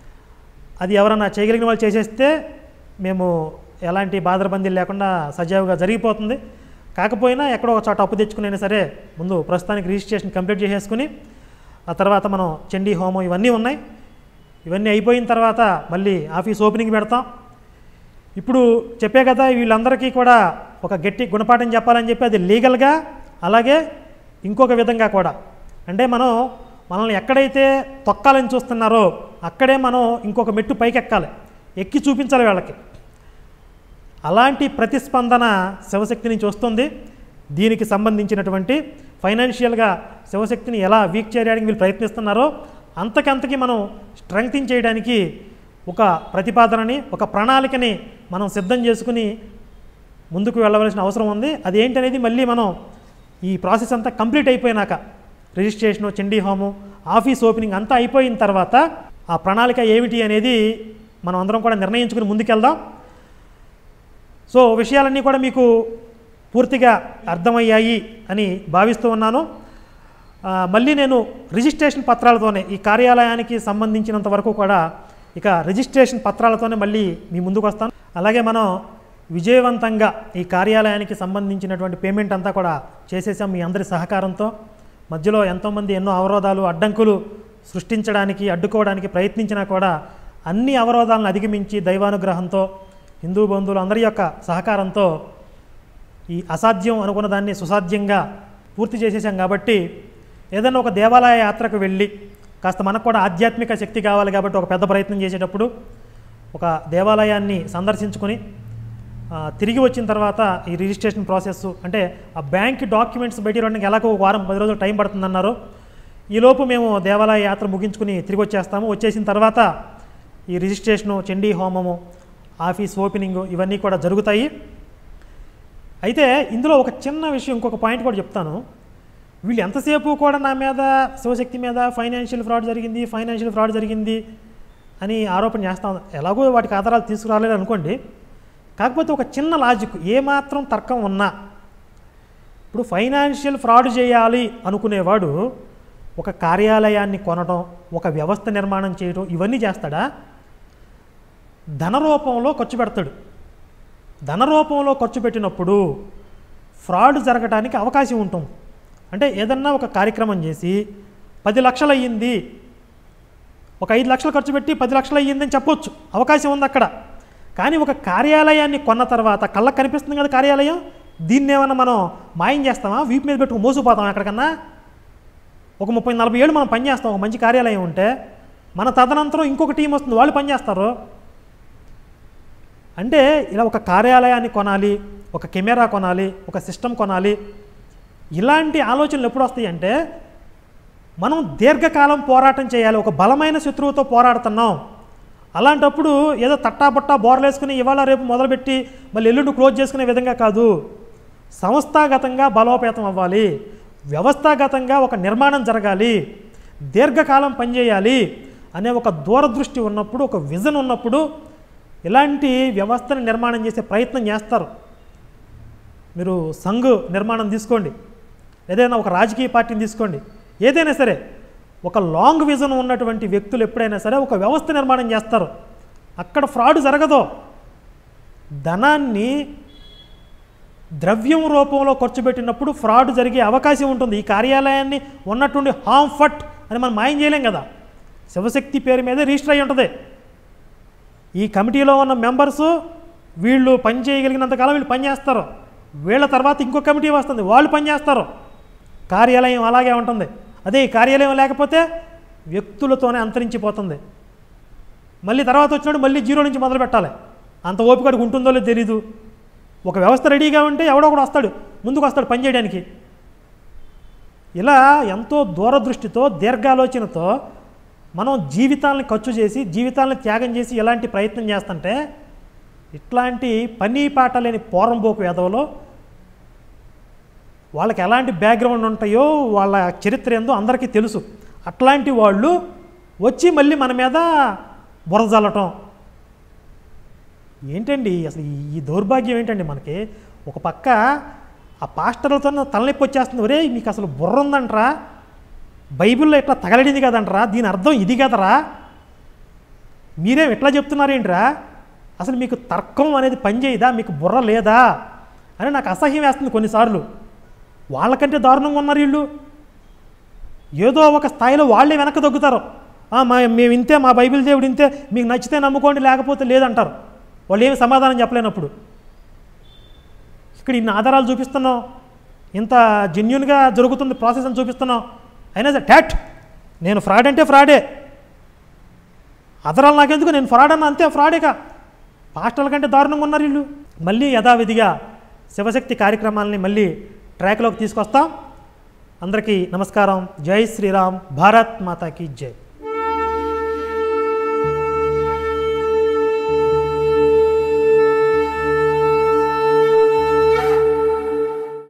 అది ఎవరైనా చేయగలిగిన వాళ్ళు చేసేస్తే మేము ఎలాంటి బాధరబందీలు లేకుండా సజావుగా జరిగిపోతుంది కాకపోయినా ఎక్కడో ఒక చోట అప్పు తెచ్చుకునైనా సరే ముందు ప్రస్తుతానికి రిజిస్ట్రేషన్ కంప్లీట్ చేసేసుకుని ఆ తర్వాత మనం చండీ హోమం ఇవన్నీ ఉన్నాయి ఇవన్నీ అయిపోయిన తర్వాత మళ్ళీ ఆఫీస్ ఓపెనింగ్ పెడతాం ఇప్పుడు చెప్పే కదా వీళ్ళందరికీ కూడా ఒక గట్టి గుణపాఠం చెప్పాలని చెప్పి అది లీగల్గా అలాగే ఇంకొక విధంగా కూడా అంటే మనం మనల్ని ఎక్కడైతే తొక్కాలని చూస్తున్నారో అక్కడే మనం ఇంకొక మెట్టు పైకి ఎక్కాలి ఎక్కి చూపించాలి వాళ్ళకి అలాంటి ప్రతిస్పందన శివశక్తి నుంచి వస్తుంది దీనికి సంబంధించినటువంటి ఫైనాన్షియల్గా శివశక్తిని ఎలా వీక్ చేయడానికి వీళ్ళు ప్రయత్నిస్తున్నారో అంతకంతకి మనం స్ట్రెంగ్తింగ్ చేయడానికి ఒక ప్రతిపాదనని ఒక ప్రణాళికని మనం సిద్ధం చేసుకుని ముందుకు వెళ్ళవలసిన అవసరం ఉంది అదేంటనేది మళ్ళీ మనం ఈ ప్రాసెస్ అంతా కంప్లీట్ అయిపోయినాక రిజిస్ట్రేషను చండీ హోము ఆఫీస్ ఓపెనింగ్ అంతా అయిపోయిన తర్వాత ఆ ప్రణాళిక ఏమిటి అనేది మనం అందరం కూడా నిర్ణయించుకుని ముందుకెళ్దాం సో విషయాలన్నీ కూడా మీకు పూర్తిగా అర్థమయ్యాయి అని భావిస్తూ ఉన్నాను ఆ, మళ్ళీ నేను రిజిస్ట్రేషన్ పత్రాలతోనే ఈ కార్యాలయానికి సంబంధించినంత వరకు కూడా ఇక రిజిస్ట్రేషన్ పత్రాలతోనే మళ్ళీ మీ ముందుకు వస్తాను అలాగే మనం విజయవంతంగా ఈ కార్యాలయానికి సంబంధించినటువంటి పేమెంట్ అంతా కూడా చేసేసాం మీ అందరి సహకారంతో మధ్యలో ఎంతోమంది ఎన్నో అవరోధాలు అడ్డంకులు సృష్టించడానికి అడ్డుకోవడానికి ప్రయత్నించినా కూడా అన్ని అవరోధాలను అధిగమించి దైవానుగ్రహంతో హిందూ బంధువులు అందరి యొక్క సహకారంతో ఈ అసాధ్యం అనుకున్న దాన్ని సుసాధ్యంగా పూర్తి చేసేసాం కాబట్టి ఏదైనా ఒక దేవాలయ యాత్రకు వెళ్ళి కాస్త మనకు కూడా ఆధ్యాత్మిక శక్తి కావాలి కాబట్టి ఒక పెద్ద ప్రయత్నం చేసేటప్పుడు ఒక దేవాలయాన్ని సందర్శించుకొని ఆ, తిరిగి వచ్చిన తర్వాత ఈ రిజిస్ట్రేషన్ ప్రాసెస్ అంటే ఆ బ్యాంక్ డాక్యుమెంట్స్ బయట రావడానికి ఎలాగో ఒక వారం పది రోజులు టైం పడుతుందన్నారు ఈలోపు మేము దేవాలయ యాత్ర ముగించుకుని తిరిగి వచ్చేస్తాము వచ్చేసిన తర్వాత ఈ రిజిస్ట్రేషను చండీ హోమము ఆఫీస్ ఓపెనింగ్ ఇవన్నీ కూడా జరుగుతాయి అయితే ఇందులో ఒక చిన్న విషయం ఇంకొక పాయింట్ కూడా చెప్తాను వీళ్ళు ఎంతసేపు కూడా నా మీద శివశక్తి మీద ఫైనాన్షియల్ ఫ్రాడ్ జరిగింది ఫైనాన్షియల్ ఫ్రాడ్ జరిగింది అని ఆరోపణ చేస్తాం ఎలాగో వాటికి ఆధారాలు తీసుకురాలేదు అనుకోండి కాకపోతే ఒక చిన్న లాజిక్ ఏమాత్రం తర్కం ఉన్నా ఇప్పుడు ఫైనాన్షియల్ ఫ్రాడ్ చేయాలి అనుకునేవాడు ఒక కార్యాలయాన్ని కొనడం ఒక వ్యవస్థ నిర్మాణం చేయడం ఇవన్నీ చేస్తాడా ధన రూపంలో ఖర్చు పెడతాడు ధన రూపంలో ఖర్చు పెట్టినప్పుడు ఫ్రాడ్ జరగడానికి అవకాశం ఉంటుంది అంటే ఏదన్నా ఒక కార్యక్రమం చేసి పది లక్షలు అయ్యింది ఒక ఐదు లక్షలు ఖర్చు పెట్టి పది లక్షలు అయ్యిందని చెప్పొచ్చు అవకాశం ఉంది అక్కడ కానీ ఒక కార్యాలయాన్ని కొన్న తర్వాత కళ్ళకు కనిపిస్తుంది కదా కార్యాలయం దీన్ని ఏమన్నా మనం మాయం చేస్తామా వీపు మీద పెట్టుకుని మోసుకుపోతాం ఎక్కడికన్నా ఒక ముప్పై నలభై ఏళ్ళు మనం పనిచేస్తాం ఒక మంచి కార్యాలయం ఉంటే మన తదనంతరం ఇంకొక టీం వస్తుంది వాళ్ళు పనిచేస్తారు అంటే ఇలా ఒక కార్యాలయాన్ని కొనాలి ఒక కెమెరా కొనాలి ఒక సిస్టమ్ కొనాలి ఇలాంటి ఆలోచనలు ఎప్పుడు వస్తాయి అంటే మనం దీర్ఘకాలం పోరాటం చేయాలి ఒక బలమైన శత్రువుతో పోరాడుతున్నాం అలాంటప్పుడు ఏదో తట్టాబట్టా బోర్లేసుకుని ఇవాళ రేపు మొదలుపెట్టి మళ్ళీ ఎల్లుండి క్లోజ్ చేసుకునే విధంగా కాదు సంస్థాగతంగా బలోపేతం అవ్వాలి వ్యవస్థాగతంగా ఒక నిర్మాణం జరగాలి దీర్ఘకాలం పనిచేయాలి అనే ఒక దూరదృష్టి ఉన్నప్పుడు ఒక విజన్ ఉన్నప్పుడు ఇలాంటి వ్యవస్థను నిర్మాణం చేసే ప్రయత్నం చేస్తారు మీరు సంఘ్ నిర్మాణం తీసుకోండి ఏదైనా ఒక రాజకీయ పార్టీని తీసుకోండి ఏదైనా సరే ఒక లాంగ్ విజన్ ఉన్నటువంటి వ్యక్తులు ఎప్పుడైనా సరే ఒక వ్యవస్థ నిర్మాణం చేస్తారు అక్కడ ఫ్రాడ్ జరగదు ధనాన్ని ద్రవ్యం రూపంలో ఖర్చు పెట్టినప్పుడు ఫ్రాడ్ జరిగే అవకాశం ఉంటుంది ఈ కార్యాలయాన్ని ఉన్నట్టుండి హామ్ ఫట్ అని మనం మాయం చేయలేం కదా శివశక్తి పేరు మీదే రిజిస్టర్ అయి ఉంటుంది ఈ కమిటీలో ఉన్న మెంబర్సు వీళ్ళు పని చేయగలిగినంత కాలం వీళ్ళు పనిచేస్తారు వీళ్ళ తర్వాత ఇంకో కమిటీ వస్తుంది వాళ్ళు పనిచేస్తారు కార్యాలయం అలాగే ఉంటుంది అదే ఈ కార్యాలయం లేకపోతే వ్యక్తులతోనే అంతరించిపోతుంది మళ్ళీ తర్వాత వచ్చినప్పుడు మళ్ళీ జీరో నుంచి మొదలు పెట్టాలి అంత ఓపికడికి ఉంటుందో లేదో తెలీదు ఒక వ్యవస్థ రెడీగా ఉంటే ఎవడో ఒకడు వస్తాడు ముందుకు వస్తాడు పని చేయడానికి ఇలా ఎంతో దూరదృష్టితో దీర్ఘాలోచనతో మనం జీవితాలను ఖర్చు చేసి జీవితాలను త్యాగం చేసి ఎలాంటి ప్రయత్నం చేస్తుంటే ఇట్లాంటి పని పాట లేని పోరంబోకు ఎదవలో వాళ్ళకి ఎలాంటి బ్యాక్గ్రౌండ్ ఉంటాయో వాళ్ళ చరిత్ర ఏందో అందరికీ తెలుసు అట్లాంటి వాళ్ళు వచ్చి మళ్ళీ మన మీద బురద జల్లటం ఏంటండి అసలు ఈ- ఈ దౌర్భాగ్యం ఏంటండి మనకి ఒక పక్క ఆ పాస్టర్లతో తలనొప్పి వచ్చేస్తుంది ఒరే మీకు అసలు బుర్ర ఉందంట్రా బైబిల్లో ఇట్లా తగలడింది కదంట్రా దీని అర్థం ఇది కదరా మీరేం ఎట్లా చెప్తున్నారేంట్రా అసలు మీకు తర్కం అనేది పనిచేయదా మీకు బుర్ర లేదా అని నాకు అసహ్యం వేస్తుంది కొన్నిసార్లు వాళ్ళకంటే దారుణంగా ఉన్నారు వీళ్ళు ఏదో ఒక స్థాయిలో వాళ్ళే వెనక్కి తగ్గుతారు "ఆ, మా మేము ఇంతే మా బైబిల్ దేవుడు ఇంతే మీకు నచ్చితే నమ్ముకోండి లేకపోతే లేదంటారు వాళ్ళు ఏమి సమాధానం చెప్పలేనప్పుడు ఇక్కడ ఇన్ని ఆధారాలు చూపిస్తున్నాం ఇంత జెన్యున్గా జరుగుతుంది ప్రాసెస్ అని చూపిస్తున్నాం అయినా సరే ట్యాట్ నేను ఫ్రాడ్ అంటే ఫ్రాడే ఆధారాలు నాకెందుకు నేను ఫ్రాడ్ అన్న అంతే ఫ్రాడేగా పాస్టర్ల కంటే దారుణంగా ఉన్నారు వీళ్ళు మళ్ళీ యథావిధిగా శివశక్తి కార్యక్రమాలని మళ్ళీ ట్రాక్లోకి తీసుకొస్తాం అందరికీ నమస్కారం జై శ్రీరామ్ భారత్ మాతాకి జై